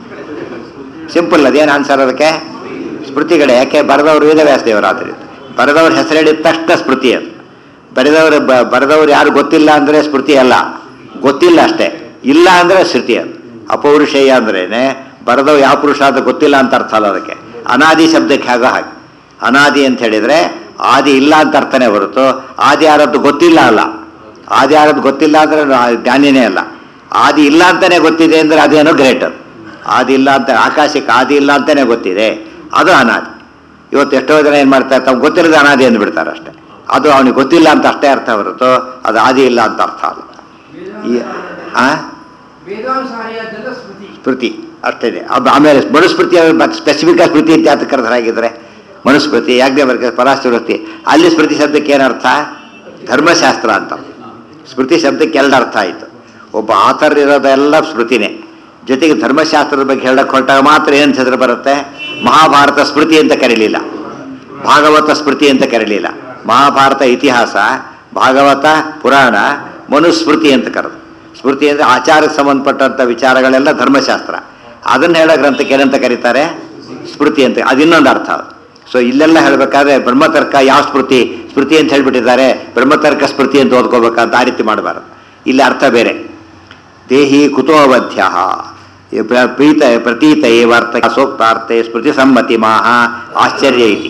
ಸಿಂಪಲ್ ಅದೇನು ಆನ್ಸರ್ ಅದಕ್ಕೆ ಸ್ಮೃತಿಗಳೇ ಯಾಕೆ ಬರೆದವರು ವೇದವ್ಯಾಸ ದೇವರಾದ್ರಿಂದ ಬರೆದವ್ರ ಹೆಸರೇಳಿದ ತಕ್ಷಣ ಸ್ಮೃತಿ ಅದು ಬರೆದವರು ಬ- ಬರೆದವ್ರು ಯಾರು ಗೊತ್ತಿಲ್ಲ ಅಂದರೆ ಸ್ಮೃತಿ ಅಲ್ಲ ಗೊತ್ತಿಲ್ಲ ಅಷ್ಟೇ ಇಲ್ಲ ಅಂದರೆ ಶ್ರುತಿ ಅದು ಅಪೌರುಷೇಯ ಅಂದ್ರೇನೆ ಬರೆದವ್ ಯಾವ ಪುರುಷ ಅಂತ ಗೊತ್ತಿಲ್ಲ ಅಂತ ಅರ್ಥ ಅಲ್ಲ ಅದಕ್ಕೆ ಅನಾದಿ ಶಬ್ದಕ್ಕೆ ಹಾಗೋ ಹಾಗೆ ಅನಾದಿ ಅಂತ ಹೇಳಿದರೆ ಆದಿ ಇಲ್ಲ ಅಂತ ಅರ್ಥನೇ ಹೊರತು ಆದಿ ಯಾರದ್ದು ಗೊತ್ತಿಲ್ಲ ಅಲ್ಲ ಆದಿ ಯಾರದ್ದು ಗೊತ್ತಿಲ್ಲ ಅಂದರೆ ಜ್ಞಾನಿನೇ ಅಲ್ಲ ಆದಿ ಇಲ್ಲ ಅಂತಾನೆ ಗೊತ್ತಿದೆ ಅಂದರೆ ಅದೇನೋ ಗ್ರೇಟ್ ಅದು ಆದಿ ಇಲ್ಲ ಅಂತ ಆಕಾಶಕ್ಕೆ ಆದಿ ಇಲ್ಲ ಅಂತಾನೆ ಗೊತ್ತಿದೆ ಅದು ಅನಾದಿ ಇವತ್ತು ಎಷ್ಟೋ ಜನ ಏನು ಮಾಡ್ತಾರೆ ತಮ್ಗೆ ಗೊತ್ತಿಲ್ಲದ ಅನಾದಿ ಅಂದ್ಬಿಡ್ತಾರೆ ಅಷ್ಟೇ ಅದು ಅವನಿಗೆ ಗೊತ್ತಿಲ್ಲ ಅಂತ ಅಷ್ಟೇ ಅರ್ಥ ಹೊರತು ಅದು ಆದಿ ಇಲ್ಲ ಅಂತ ಅರ್ಥ ಅಲ್ಲ ಈ ಆ ವೇದಾನುಸಾರಿಯಾದ್ದೆಲ್ಲ ಸ್ಮೃತಿ ಸ್ಮೃತಿ ಅಷ್ಟೇ ಅದು ಆಮೇಲೆ ಮನುಸ್ಮೃತಿ ಸ್ಪೆಸಿಫಿಕ್ ಸ್ಮೃತಿ ಅಂತ ಯಾತಕ್ಕೆ ಕರೆದರಾಗಿದ್ರೆ ಮನುಸ್ಮೃತಿ ಯಾಜ್ಞವರ್ಗ ಪರಾಸ್ಮೃತಿ ಅಲ್ಲಿ ಸ್ಮೃತಿ ಶಬ್ದಕ್ಕೆ ಏನರ್ಥ ಧರ್ಮಶಾಸ್ತ್ರ ಅಂತ ಸ್ಮೃತಿ ಶಬ್ದಕ್ಕೆ ಎರಡು ಅರ್ಥ ಆಯಿತು ಒಬ್ಬ ಆಥರ್ ಇರೋದೆಲ್ಲ ಸ್ಮೃತಿನೇ ಜೊತೆಗೆ ಧರ್ಮಶಾಸ್ತ್ರದ ಬಗ್ಗೆ ಹೇಳಕ್ಕೆ ಹೊರಟಾಗ ಮಾತ್ರ ಏನು ಹೆಸರು ಬರುತ್ತೆ ಮಹಾಭಾರತ ಸ್ಮೃತಿ ಅಂತ ಕರೀಲಿಲ್ಲ ಭಾಗವತ ಸ್ಮೃತಿ ಅಂತ ಕರೀಲಿಲ್ಲ ಮಹಾಭಾರತ ಇತಿಹಾಸ ಭಾಗವತ ಪುರಾಣ ಮನುಸ್ಮೃತಿ ಅಂತ ಕರೆದು ಸ್ಮೃತಿ ಅಂದರೆ ಆಚಾರಕ್ಕೆ ಸಂಬಂಧಪಟ್ಟಂಥ ವಿಚಾರಗಳೆಲ್ಲ ಧರ್ಮಶಾಸ್ತ್ರ ಅದನ್ನು ಹೇಳೋ ಗ್ರಂಥಕ್ಕೆ ಏನಂತ ಕರೀತಾರೆ ಸ್ಮೃತಿ ಅಂತ ಅದು ಇನ್ನೊಂದು ಅರ್ಥ ಅದು ಸೊ ಇಲ್ಲೆಲ್ಲ ಹೇಳಬೇಕಾದ್ರೆ ಬ್ರಹ್ಮತರ್ಕ ಯಾವ ಸ್ಮೃತಿ ಸ್ಮೃತಿ ಅಂತ ಹೇಳ್ಬಿಟ್ಟಿದ್ದಾರೆ ಬ್ರಹ್ಮತರ್ಕ ಸ್ಮೃತಿ ಅಂತ ಓದ್ಕೋಬೇಕಂತ ಆ ರೀತಿ ಮಾಡಬಾರ್ದು ಇಲ್ಲಿ ಅರ್ಥ ಬೇರೆ ದೇಹಿ ಕುತೋವಧ್ಯ ಪ್ರೀತ ಪ್ರತೀತ ಏವಾರ್ಥ ಸೂಕ್ತಾರ್ಥೆ ಸ್ಮೃತಿ ಸಮ್ಮತಿ ಮಾಹ ಆಶ್ಚರ್ಯ ಇತಿ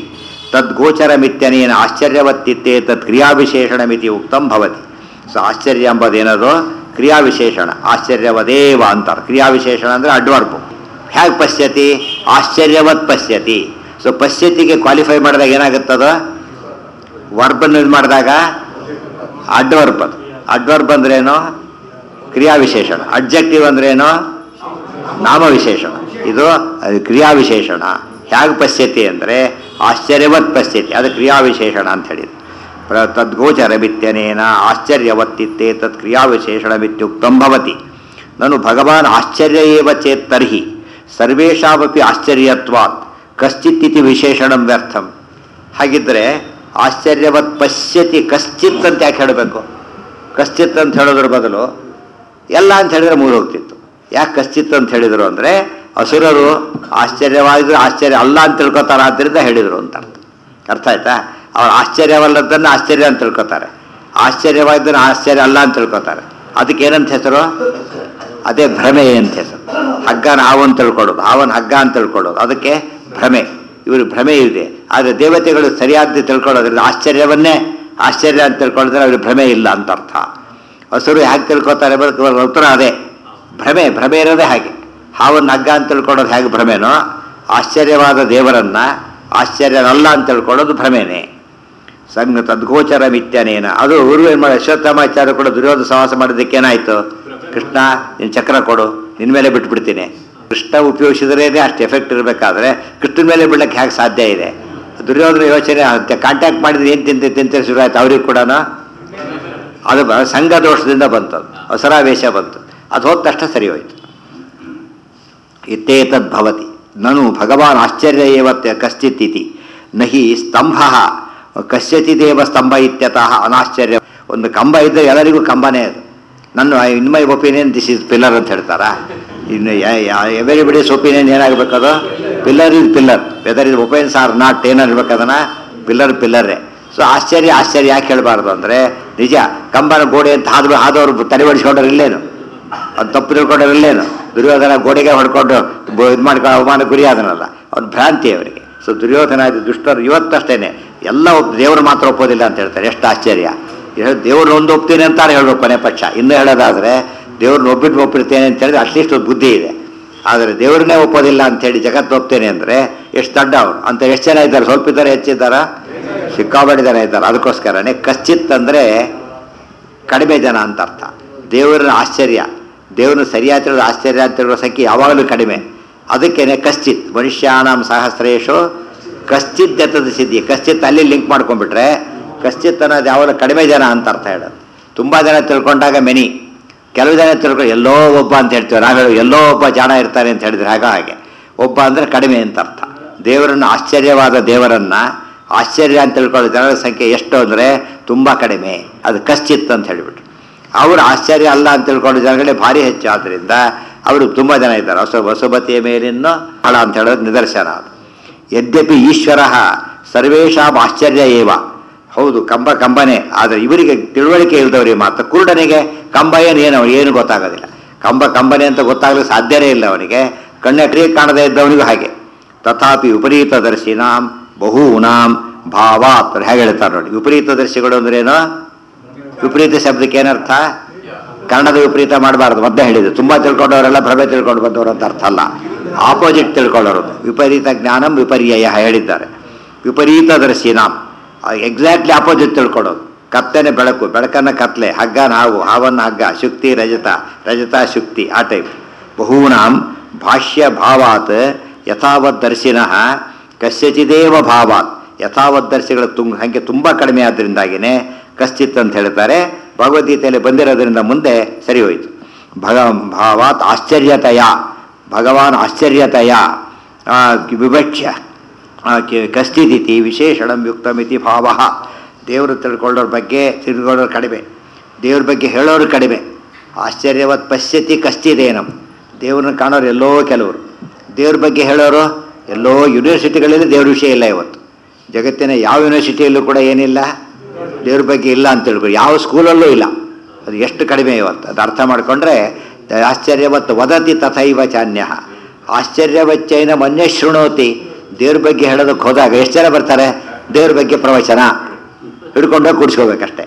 ತದ್ಗೋಚರಮಿತ್ಯನೇನ ಆಶ್ಚರ್ಯವತ್ತಿತ್ತೆ ತತ್ ಕ್ರಿಯಾವಿಶೇಷಣಮಿತಿ ಉಕ್ತಂ ಭವತಿ ಸೊ ಆಶ್ಚರ್ಯ ಎಂಬುದೇನದು ಕ್ರಿಯಾವಿಶೇಷಣ ಆಶ್ಚರ್ಯವದೇವ ಅಂತಾರೆ ಕ್ರಿಯಾವಿಶೇಷಣ ಅಂದರೆ ಅಡ್ವರ್ಬು ಹೇಗೆ ಪಶ್ಯತಿ ಆಶ್ಚರ್ಯವತ್ ಪಶ್ಯತಿ ಸೊ ಪಶ್ಯತಿಗೆ ಕ್ವಾಲಿಫೈ ಮಾಡಿದಾಗ ಏನಾಗುತ್ತದ ವರ್ಬನ್ನು ಇದು ಮಾಡಿದಾಗ ಅಡ್ವರ್ಬ್ ಅದು ಅಡ್ವರ್ಬ್ ಅಂದ್ರೇನು ಕ್ರಿಯಾವಿಶೇಷಣ ಅಡ್ಜೆಕ್ಟಿವ್ ಅಂದ್ರೇನು ನಾಮವಿಶೇಷಣ ಇದು ಅದು ಕ್ರಿಯಾವಿಶೇಷಣ ಹೇಗೆ ಪಶ್ಯತಿ ಅಂದರೆ ಆಶ್ಚರ್ಯವತ್ ಪಶ್ಯತಿ ಅದು ಕ್ರಿಯಾವಿಶೇಷಣ ಅಂತ ಹೇಳಿದ್ರು ಪ್ರ ತದ್ಗೋಚರಮಿತ್ಯನೇನ ಆಶ್ಚರ್ಯವತ್ತಿತ್ತೇ ತತ್ ಕ್ರಿಯಾವಿಶೇಷಣಮಿತ್ಯುಕ್ತಂ ಭವತಿ ನಾನು ಭಗವಾನ್ ಆಶ್ಚರ್ಯ ಏವ ಚೇತ್ ತರ್ಹಿ ಸರ್ವೇಷಾಮಪಿ ಆಶ್ಚರ್ಯತ್ವಾತ್ ಕಶ್ಚಿತ್ ಇತಿ ವಿಶೇಷಣಂ ವ್ಯರ್ಥಂ ಹಾಗಿದ್ರೆ ಆಶ್ಚರ್ಯವತ್ ಪಶ್ಯತಿ ಕಶ್ಚಿತ್ ಅಂತ ಯಾಕೆ ಹೇಳಬೇಕು ಕಶ್ಚಿತ್ ಅಂತ ಹೇಳೋದ್ರ ಬದಲು ಎಲ್ಲ ಅಂತ ಹೇಳಿದ್ರೆ ಮೂರು ಹೋಗ್ತಿತ್ತು ಯಾಕೆ ಕಶ್ಚಿತ್ ಅಂತ ಹೇಳಿದರು ಅಂದರೆ ಅಸುರರು ಆಶ್ಚರ್ಯವಾಗಿದ್ರು ಆಶ್ಚರ್ಯ ಅಲ್ಲ ಅಂತ ತಿಳ್ಕೊತಾರ ಆದ್ದರಿಂದ ಹೇಳಿದರು ಅಂತ ಅರ್ಥ ಅರ್ಥ ಆಯ್ತಾ ಅವ್ರು ಆಶ್ಚರ್ಯವಲ್ಲದನ್ನು ಆಶ್ಚರ್ಯ ಅಂತ ತಿಳ್ಕೊತಾರೆ ಆಶ್ಚರ್ಯವಾಗಿದ್ದನ್ನು ಆಶ್ಚರ್ಯ ಅಲ್ಲ ಅಂತ ತಿಳ್ಕೊತಾರೆ ಅದಕ್ಕೆ ಏನಂತ ಹೆಸರು ಅದೇ ಭ್ರಮೆ ಅಂತ ಹೆಸರು ಹಗ್ಗನ ಹಾವನ್ನು ತಿಳ್ಕೊಳ್ಳೋದು ಹಾವನ್ ಹಗ್ಗ ಅಂತ ತಿಳ್ಕೊಳ್ಳೋದು ಅದಕ್ಕೆ ಭ್ರಮೆ ಇವರು ಭ್ರಮೆ ಇದೆ ಆದರೆ ದೇವತೆಗಳು ಸರಿಯಾದ ತಿಳ್ಕೊಳ್ಳೋದ್ರಿಂದ ಆಶ್ಚರ್ಯವನ್ನೇ ಆಶ್ಚರ್ಯ ಅಂತ ತಿಳ್ಕೊಳ್ಳೋದ್ರೆ ಅವ್ರಿಗೆ ಭ್ರಮೆ ಇಲ್ಲ ಅಂತ ಅರ್ಥ ಹಸುರು ಹೇಗೆ ತಿಳ್ಕೊತಾರೆ ಬದುಕು ಉತ್ತರ ಅದೇ ಭ್ರಮೆ ಭ್ರಮೆ ಇರೋದೇ ಹಾಗೆ ಹಾವನ್ನು ಹಗ್ಗ ಅಂತ ತಿಳ್ಕೊಳ್ಳೋದು ಹೇಗೆ ಭ್ರಮೆನೋ ಆಶ್ಚರ್ಯವಾದ ದೇವರನ್ನ ಆಶ್ಚರ್ಯನಲ್ಲ ಅಂತ ತಿಳ್ಕೊಳ್ಳೋದು ಭ್ರಮೆನೇ ಸಂಘ ತದ್ಗೋಚರ ಮಿತ್ಯನೇನ ಅದು ಗುರು ಏನು ಮಾಡಿ ಅಶ್ವತ್ಥಾಮಾಚಾರ್ಯ ಕೂಡ ದುರ್ಯೋಧನ ಸಹವಾಸ ಮಾಡೋದಕ್ಕೆ ಏನಾಯಿತು ಕೃಷ್ಣ ನಿನ್ನ ಚಕ್ರ ಕೊಡು ನಿನ್ನ ಮೇಲೆ ಬಿಟ್ಬಿಡ್ತೀನಿ ಕೃಷ್ಣ ಉಪಯೋಗಿಸಿದ್ರೇ ಅಷ್ಟು ಎಫೆಕ್ಟ್ ಇರಬೇಕಾದ್ರೆ ಕೃಷ್ಣನ ಮೇಲೆ ಬಿಡಕ್ಕೆ ಹೇಗೆ ಸಾಧ್ಯ ಇದೆ ದುರ್ಯೋಧನ ಯೋಚನೆ ಕಾಂಟ್ಯಾಕ್ಟ್ ಮಾಡಿದ್ರೆ ಏನು ತಿಂತ ತಿಂತ ಶುರು ಆಯ್ತು ಅವ್ರಿಗೆ ಕೂಡ ಅದು ಬ- ಸಂಘ ದೋಷದಿಂದ ಬಂತು ಅದು. ಅಸರಾವೇಶ ಬಂತು ಅದು ಹೋದ ತಕ್ಷಣ ಸರಿ ಹೋಯ್ತು ಇತ್ತೇತದ್ಭವತಿ ನನು ಭಗವಾನ್ ಆಶ್ಚರ್ಯ ಏವ ತ್ಯ- ಕಶ್ಚಿತ್ ಇತಿ ನಹಿ ಸ್ತಂಭ ಕಶ್ಯಚಿದೇವ ಸ್ತಂಭ ಇತ್ಯತಃ ಅನಾಶ್ಚರ್ಯ ಒಂದು ಕಂಬ ಇದ್ದರೆ ಎಲ್ಲರಿಗೂ ಕಂಬನೇ ಅದು ನನ್ನ in my opinion this is pillar ಅಂತ ಹೇಳ್ತಾರಾ ಇನ್ನು ಎವರಿಬಡೀಸ್ ಒಪಿನಿಯನ್ ಏನಾಗಬೇಕದು pillar is pillar whether is opinions are not ಏನಿರ್ಬೇಕು ಅದನ್ನು ಪಿಲ್ಲರ್ ಪಿಲ್ಲರೇ ಸೊ ಆಶ್ಚರ್ಯ ಆಶ್ಚರ್ಯ ಯಾಕೆ ಹೇಳಬಾರ್ದು ಅಂದರೆ ನಿಜ ಕಂಬನ ಗೋಡೆ ಅಂತ ಹಾದು ಹಾದವ್ರು ತಲೆ ಬಡಿಸ್ಕೊಂಡ್ರೆ ಇಲ್ಲೇನು ಅದು ತಪ್ಪು ತಿಳ್ಕೊಂಡ್ರೆ ಇಲ್ಲೇನು ದುರ್ಯೋಧನ ಗೋಡೆಗೆ ಹೊಡ್ಕೊಂಡು ಇದು ಮಾಡ್ಕೊಂಡು ಅವಮಾನ ಗುರಿ ಆದನಲ್ಲ ಅವ್ನು ಭ್ರಾಂತಿ ಅವರಿಗೆ ಸೊ ದುರ್ಯೋಧನ ಆದ ದುಷ್ಟರು ಇವತ್ತಷ್ಟೇನೆ ಎಲ್ಲ ಒಪ್ ದೇವರು ಮಾತ್ರ ಒಪ್ಪೋದಿಲ್ಲ ಅಂತ ಹೇಳ್ತಾರೆ ಎಷ್ಟು ಆಶ್ಚರ್ಯ ಹೇಳಿ ದೇವ್ರನ್ನ ಒಂದು ಒಪ್ತೀನಿ ಅಂತಾರೆ ಹೇಳ್ಬೇಕು ಕೊನೆ ಪಕ್ಷ ಇನ್ನೂ ಹೇಳೋದಾದರೆ ದೇವ್ರನ್ನ ಒಪ್ಪಿಟ್ಟು ಒಪ್ಪಿಡ್ತೇನೆ ಅಂತ ಹೇಳಿದ್ರೆ ಅಟ್ಲೀಸ್ಟ್ ಒಂದು ಬುದ್ಧಿ ಇದೆ ಆದರೆ ದೇವ್ರನ್ನೇ ಒಪ್ಪೋದಿಲ್ಲ ಅಂತೇಳಿ ಜಗತ್ತು ಒಪ್ತೇನೆ ಅಂದರೆ ಎಷ್ಟು ದಡ್ಡ ಅವನು ಅಂತ ಎಷ್ಟು ಜನ ಇದ್ದಾರೆ ಸ್ವಲ್ಪ ಇದ್ದಾರೆ ಹೆಚ್ಚಿದ್ದಾರಾ ಸಿಕ್ಕಾಪಟ್ಟೆ ಜನ ಇದ್ದಾರೆ ಅದಕ್ಕೋಸ್ಕರನೇ ಕಶ್ಚಿತ್ ಅಂದರೆ ಕಡಿಮೆ ಜನ ಅಂತ ಅರ್ಥ ದೇವರ ಆಶ್ಚರ್ಯ ದೇವರನ್ನು ಸರಿಯಾಗಿ ತಿಳಿದ ಆಶ್ಚರ್ಯ ಅಂತ ಹೇಳುವ ಸಂಖ್ಯೆ ಯಾವಾಗಲೂ ಕಡಿಮೆ ಅದಕ್ಕೇನೆ ಕಶ್ಚಿತ್ ಮನುಷ್ಯಾನಾಂ ಸಹಸ್ರೇಶು ಕಶ್ಚಿತ್ ಎತ್ತದ ಸಿದ್ಧಿ ಕಶ್ಚಿತ್ ಅಲ್ಲಿ ಲಿಂಕ್ ಮಾಡ್ಕೊಂಡ್ಬಿಟ್ರೆ ಕಶ್ಚಿತ್ ಅನ್ನೋದು ಯಾವಾಗಲೂ ಕಡಿಮೆ ಜನ ಅಂತ ಅರ್ಥ ಹೇಳೋದು ತುಂಬ ಜನ ತಿಳ್ಕೊಂಡಾಗ ಮೆನಿ ಕೆಲವು ಜನ ತಿಳ್ಕೊಂಡು ಎಲ್ಲೋ ಒಬ್ಬ ಅಂತ ಹೇಳ್ತೀವಿ ನಾವು ಹೇಳೋ ಎಲ್ಲೋ ಒಬ್ಬ ಜಾಣ ಇರ್ತಾನೆ ಅಂತ ಹೇಳಿದ್ರೆ ಆಗ ಹಾಗೆ ಒಬ್ಬ ಅಂದರೆ ಕಡಿಮೆ ಅಂತ ಅರ್ಥ ದೇವರನ್ನು ಆಶ್ಚರ್ಯವಾದ ದೇವರನ್ನ ಆಶ್ಚರ್ಯ ಅಂತ ತಿಳ್ಕೊಳ್ಳೋ ಜನರ ಸಂಖ್ಯೆ ಎಷ್ಟು ಅಂದರೆ ತುಂಬ ಕಡಿಮೆ ಅದು ಕಶ್ಚಿತ್ ಅಂತ ಹೇಳಿಬಿಟ್ರು ಅವರು ಆಶ್ಚರ್ಯ ಅಲ್ಲ ಅಂತ ತಿಳ್ಕೊಂಡು ಜನಗಳೇ ಭಾರಿ ಹೆಚ್ಚು ಆದ್ದರಿಂದ ಅವರು ತುಂಬ ಜನ ಇದ್ದಾರೆ ಹೊಸ ವಸುಮತಿಯ ಮೇಲಿನ್ನು ಹಳ ಅಂತ ಹೇಳೋದು ನಿದರ್ಶನ ಅದು ಯದ್ಯಪಿ ಈಶ್ವರ ಸರ್ವೇಶಾಂ ಆಶ್ಚರ್ಯ ಏವ ಹೌದು ಕಂಬ ಕಂಬನೇ ಆದರೆ ಇವರಿಗೆ ತಿಳುವಳಿಕೆ ಇಲ್ಲದವರಿಗೆ ಮಾತ್ರ ಕುರುಡನಿಗೆ ಕಂಬ ಏನು ಏನು ಅವನಿಗೆ ಏನು ಗೊತ್ತಾಗೋದಿಲ್ಲ ಕಂಬ ಕಂಬನೇ ಅಂತ ಗೊತ್ತಾಗಲಿಕ್ಕೆ ಸಾಧ್ಯನೇ ಇಲ್ಲ ಅವನಿಗೆ ಕಣ್ಣೆಟ್ರಿಗೆ ಕಾಣದೇ ಇದ್ದವನಿಗೂ ಹಾಗೆ ತಥಾಪಿ ವಿಪರೀತದರ್ಶಿನಾಂ ಬಹೂನಾಂ ಭಾವಾತ್ ಅವ್ರು ಹೇಗೆ ಹೇಳ್ತಾರೆ ನೋಡಿ ವಿಪರೀತದರ್ಶಿಗಳು ಅಂದ್ರೇನು ವಿಪರೀತ ಶಬ್ದಕ್ಕೆ ಏನರ್ಥ ಕನ್ನಡದ ವಿಪರೀತ ಮಾಡಬಾರ್ದು ಮೊದಲೇ ಹೇಳಿದ್ರು ತುಂಬ ತಿಳ್ಕೊಂಡವರೆಲ್ಲ ಭ್ರಮೆ ತಿಳ್ಕೊಂಡು ಬಂದವರು ಅಂತ ಅರ್ಥ ಅಲ್ಲ ಆಪೋಸಿಟ್ ತಿಳ್ಕೊಳ್ಳೋರು ವಿಪರೀತ ಜ್ಞಾನಂ ವಿಪರ್ಯಯ ಹೇಳಿದ್ದಾರೆ ವಿಪರೀತದರ್ಶಿನಾಂ ಎಕ್ಸಾಕ್ಟ್ಲಿ ಆಪೋಸಿಟ್ ತಿಳ್ಕೊಳ್ಳೋದು ಕತ್ತನೆ ಬೆಳಕು ಬೆಳಕನ್ನ ಕತ್ಲೆ ಹಗ್ಗನ ಹಾವು ಹಾವನ್ನ ಹಗ್ಗ ಶುಕ್ತಿ ರಜತ ರಜತ ಶುಕ್ತಿ ಆ ಟೈಪ್ ಬಹೂನಾಂ ಭಾಷ್ಯ ಭಾವಾತ್ ಯಥಾವದ್ದರ್ಶಿನಃ ಕಸ್ಯಚಿದೇವ ಭಾವಾತ್ ಯಥಾವದ್ದರ್ಶಿಗಳ ತುಂಗ್ ಸಂಖ್ಯೆ ತುಂಬ ಕಡಿಮೆ ಆದ್ದರಿಂದಾಗಿನೇ ಕಶ್ಚಿತ್ ಅಂತ ಹೇಳ್ತಾರೆ ಭಗವದ್ಗೀತೆಯಲ್ಲಿ ಬಂದಿರೋದ್ರಿಂದ ಮುಂದೆ ಸರಿ ಹೋಯಿತು ಭಗ ಭಾವಾತ್ ಆಶ್ಚರ್ಯತೆಯ ಭಗವಾನ್ ಆಶ್ಚರ್ಯತೆಯ ಆ, ವಿವಕ್ಷ್ಯ ಆ, ಕೆ- ಕಶ್ಚಿದಿತಿ ವಿಶೇಷಣಂ ಯುಕ್ತಮಿತಿ ಭಾವ ದೇವರು ತಿಳ್ಕೊಳ್ಳೋರ ಬಗ್ಗೆ ತಿಳ್ಕೊಳ್ಳೋರು ಕಡಿಮೆ ದೇವ್ರ ಬಗ್ಗೆ ಹೇಳೋರು ಕಡಿಮೆ ಆಶ್ಚರ್ಯವತ್ ಪಶ್ಯತಿ ಕಶ್ಚಿದೇನಂ ದೇವ್ರನ್ನ ಕಾಣೋರು ಎಲ್ಲೋ ಕೆಲವರು ದೇವ್ರ ಬಗ್ಗೆ ಹೇಳೋರು ಎಲ್ಲೋ ಯೂನಿವರ್ಸಿಟಿಗಳಲ್ಲಿ ದೇವ್ರ ವಿಷಯ ಇಲ್ಲ ಇವತ್ತು ಜಗತ್ತಿನ ಯಾವ ಯೂನಿವರ್ಸಿಟಿಯಲ್ಲೂ ಕೂಡ ಏನಿಲ್ಲ ದೇವ್ರ ಬಗ್ಗೆ ಇಲ್ಲ ಅಂತ ತಿಳ್ಕೊಂಡು ಯಾವ ಸ್ಕೂಲಲ್ಲೂ ಇಲ್ಲ ಅದು ಎಷ್ಟು ಕಡಿಮೆ ಇವತ್ತು ಅದು ಅರ್ಥ ಮಾಡಿಕೊಂಡ್ರೆ ಆಶ್ಚರ್ಯವತ್ ವದತಿ ತಥೈವ ಚಾನ್ಯ ಆಶ್ಚರ್ಯವಚ್ಚೈನ ಮನ್ಯ ಶೃಣೋತಿ ದೇವ್ರ ಬಗ್ಗೆ ಹೇಳೋದಕ್ಕೆ ಹೋದಾಗ ಎಷ್ಟು ಜನ ಬರ್ತಾರೆ ದೇವ್ರ ಬಗ್ಗೆ ಪ್ರವಚನ ಹಿಡ್ಕೊಂಡೋಗಿ ಕೂಡಿಸ್ಕೋಬೇಕಷ್ಟೆ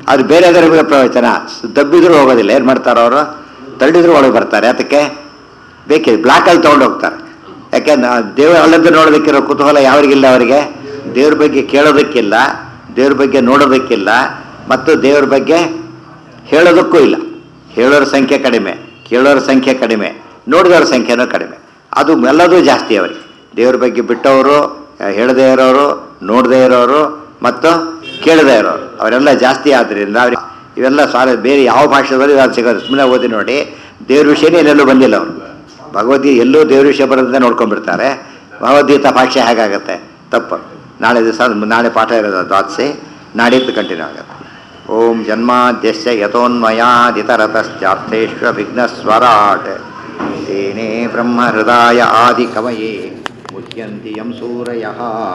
ಅದು ಬೇರೆ ಬೇರೆ ಪ್ರವಚನ ದಬ್ಬಿದ್ರು ಹೋಗೋದಿಲ್ಲ ಏನು ಮಾಡ್ತಾರೆ ಅವರು ತಳ್ಳಿದ್ರು ಒಳಗೆ ಬರ್ತಾರೆ ಅದಕ್ಕೆ ಬೇಕಿದೆ ಬ್ಲಾಕಲ್ಲಿ ತೊಗೊಂಡು ಹೋಗ್ತಾರೆ ಯಾಕೆ ದೇವರ ಅಲ್ಲದ್ದು ನೋಡೋದಕ್ಕಿರೋ ಕುತೂಹಲ ಯಾರಿಗಿಲ್ಲ ಅವರಿಗೆ ದೇವ್ರ ಬಗ್ಗೆ ಕೇಳೋದಕ್ಕಿಲ್ಲ ದೇವ್ರ ಬಗ್ಗೆ ನೋಡೋದಕ್ಕಿಲ್ಲ ಮತ್ತು ದೇವ್ರ ಬಗ್ಗೆ ಹೇಳೋದಕ್ಕೂ ಇಲ್ಲ ಹೇಳೋರ ಸಂಖ್ಯೆ ಕಡಿಮೆ ಕೇಳೋರ ಸಂಖ್ಯೆ ಕಡಿಮೆ ನೋಡಿದವ್ರ ಸಂಖ್ಯೆನೂ ಕಡಿಮೆ ಅದು ಎಲ್ಲದೂ ಜಾಸ್ತಿ ಅವರಿಗೆ ದೇವ್ರ ಬಗ್ಗೆ ಬಿಟ್ಟವರು ಹೇಳದೇ ಇರೋರು ನೋಡದೇ ಇರೋರು ಮತ್ತು ಕೇಳದೇ ಇರೋರು ಅವರೆಲ್ಲ ಜಾಸ್ತಿ ಆದ್ದರಿಂದ ಅವ್ರಿಗೆ ಇವೆಲ್ಲ ಸಾಲ ಬೇರೆ ಯಾವ ಭಾಷೆದಲ್ಲಿ ಅದು ಸಿಗೋದು ಸುಮ್ಮನೆ ಓದಿ ನೋಡಿ ದೇವ್ರ ವಿಷಯನೇ ಎಲ್ಲೆಲ್ಲೂ ಬಂದಿಲ್ಲ ಅವರು ಭಗವದ್ಗೀತೆ ಎಲ್ಲೂ ದೇವ್ರ ವಿಷಯ ಬರೋದನ್ನ ನೋಡ್ಕೊಂಡ್ಬಿಡ್ತಾರೆ ಭಗವದ್ಗೀತಾ ಭಾಷೆ ಹೇಗಾಗತ್ತೆ ತಪ್ಪು ನಾಳೆ ದಿವಸ ನಾಳೆ ಪಾಠ ಇರೋದು ದ್ವಾದಶಿ ನಾಡಿದ್ದು ಕಂಟಿನ್ಯೂ ಆಗುತ್ತೆ ಓಂ ಜನ್ಮಾದ್ಯಸ್ಯ ಯಥೋನ್ಮಯಾದಿತರತಶ್ಚಾರ್ಥೇಶ್ವ ವಿಘ್ನಸ್ವರಾಟ್ ತೇನೇ ಬ್ರಹ್ಮಹೃದಾಯ ಆದಿಕವಯೇ ಮುಹ್ಯಂತಿ ಯಂ ಸೂರಯಃ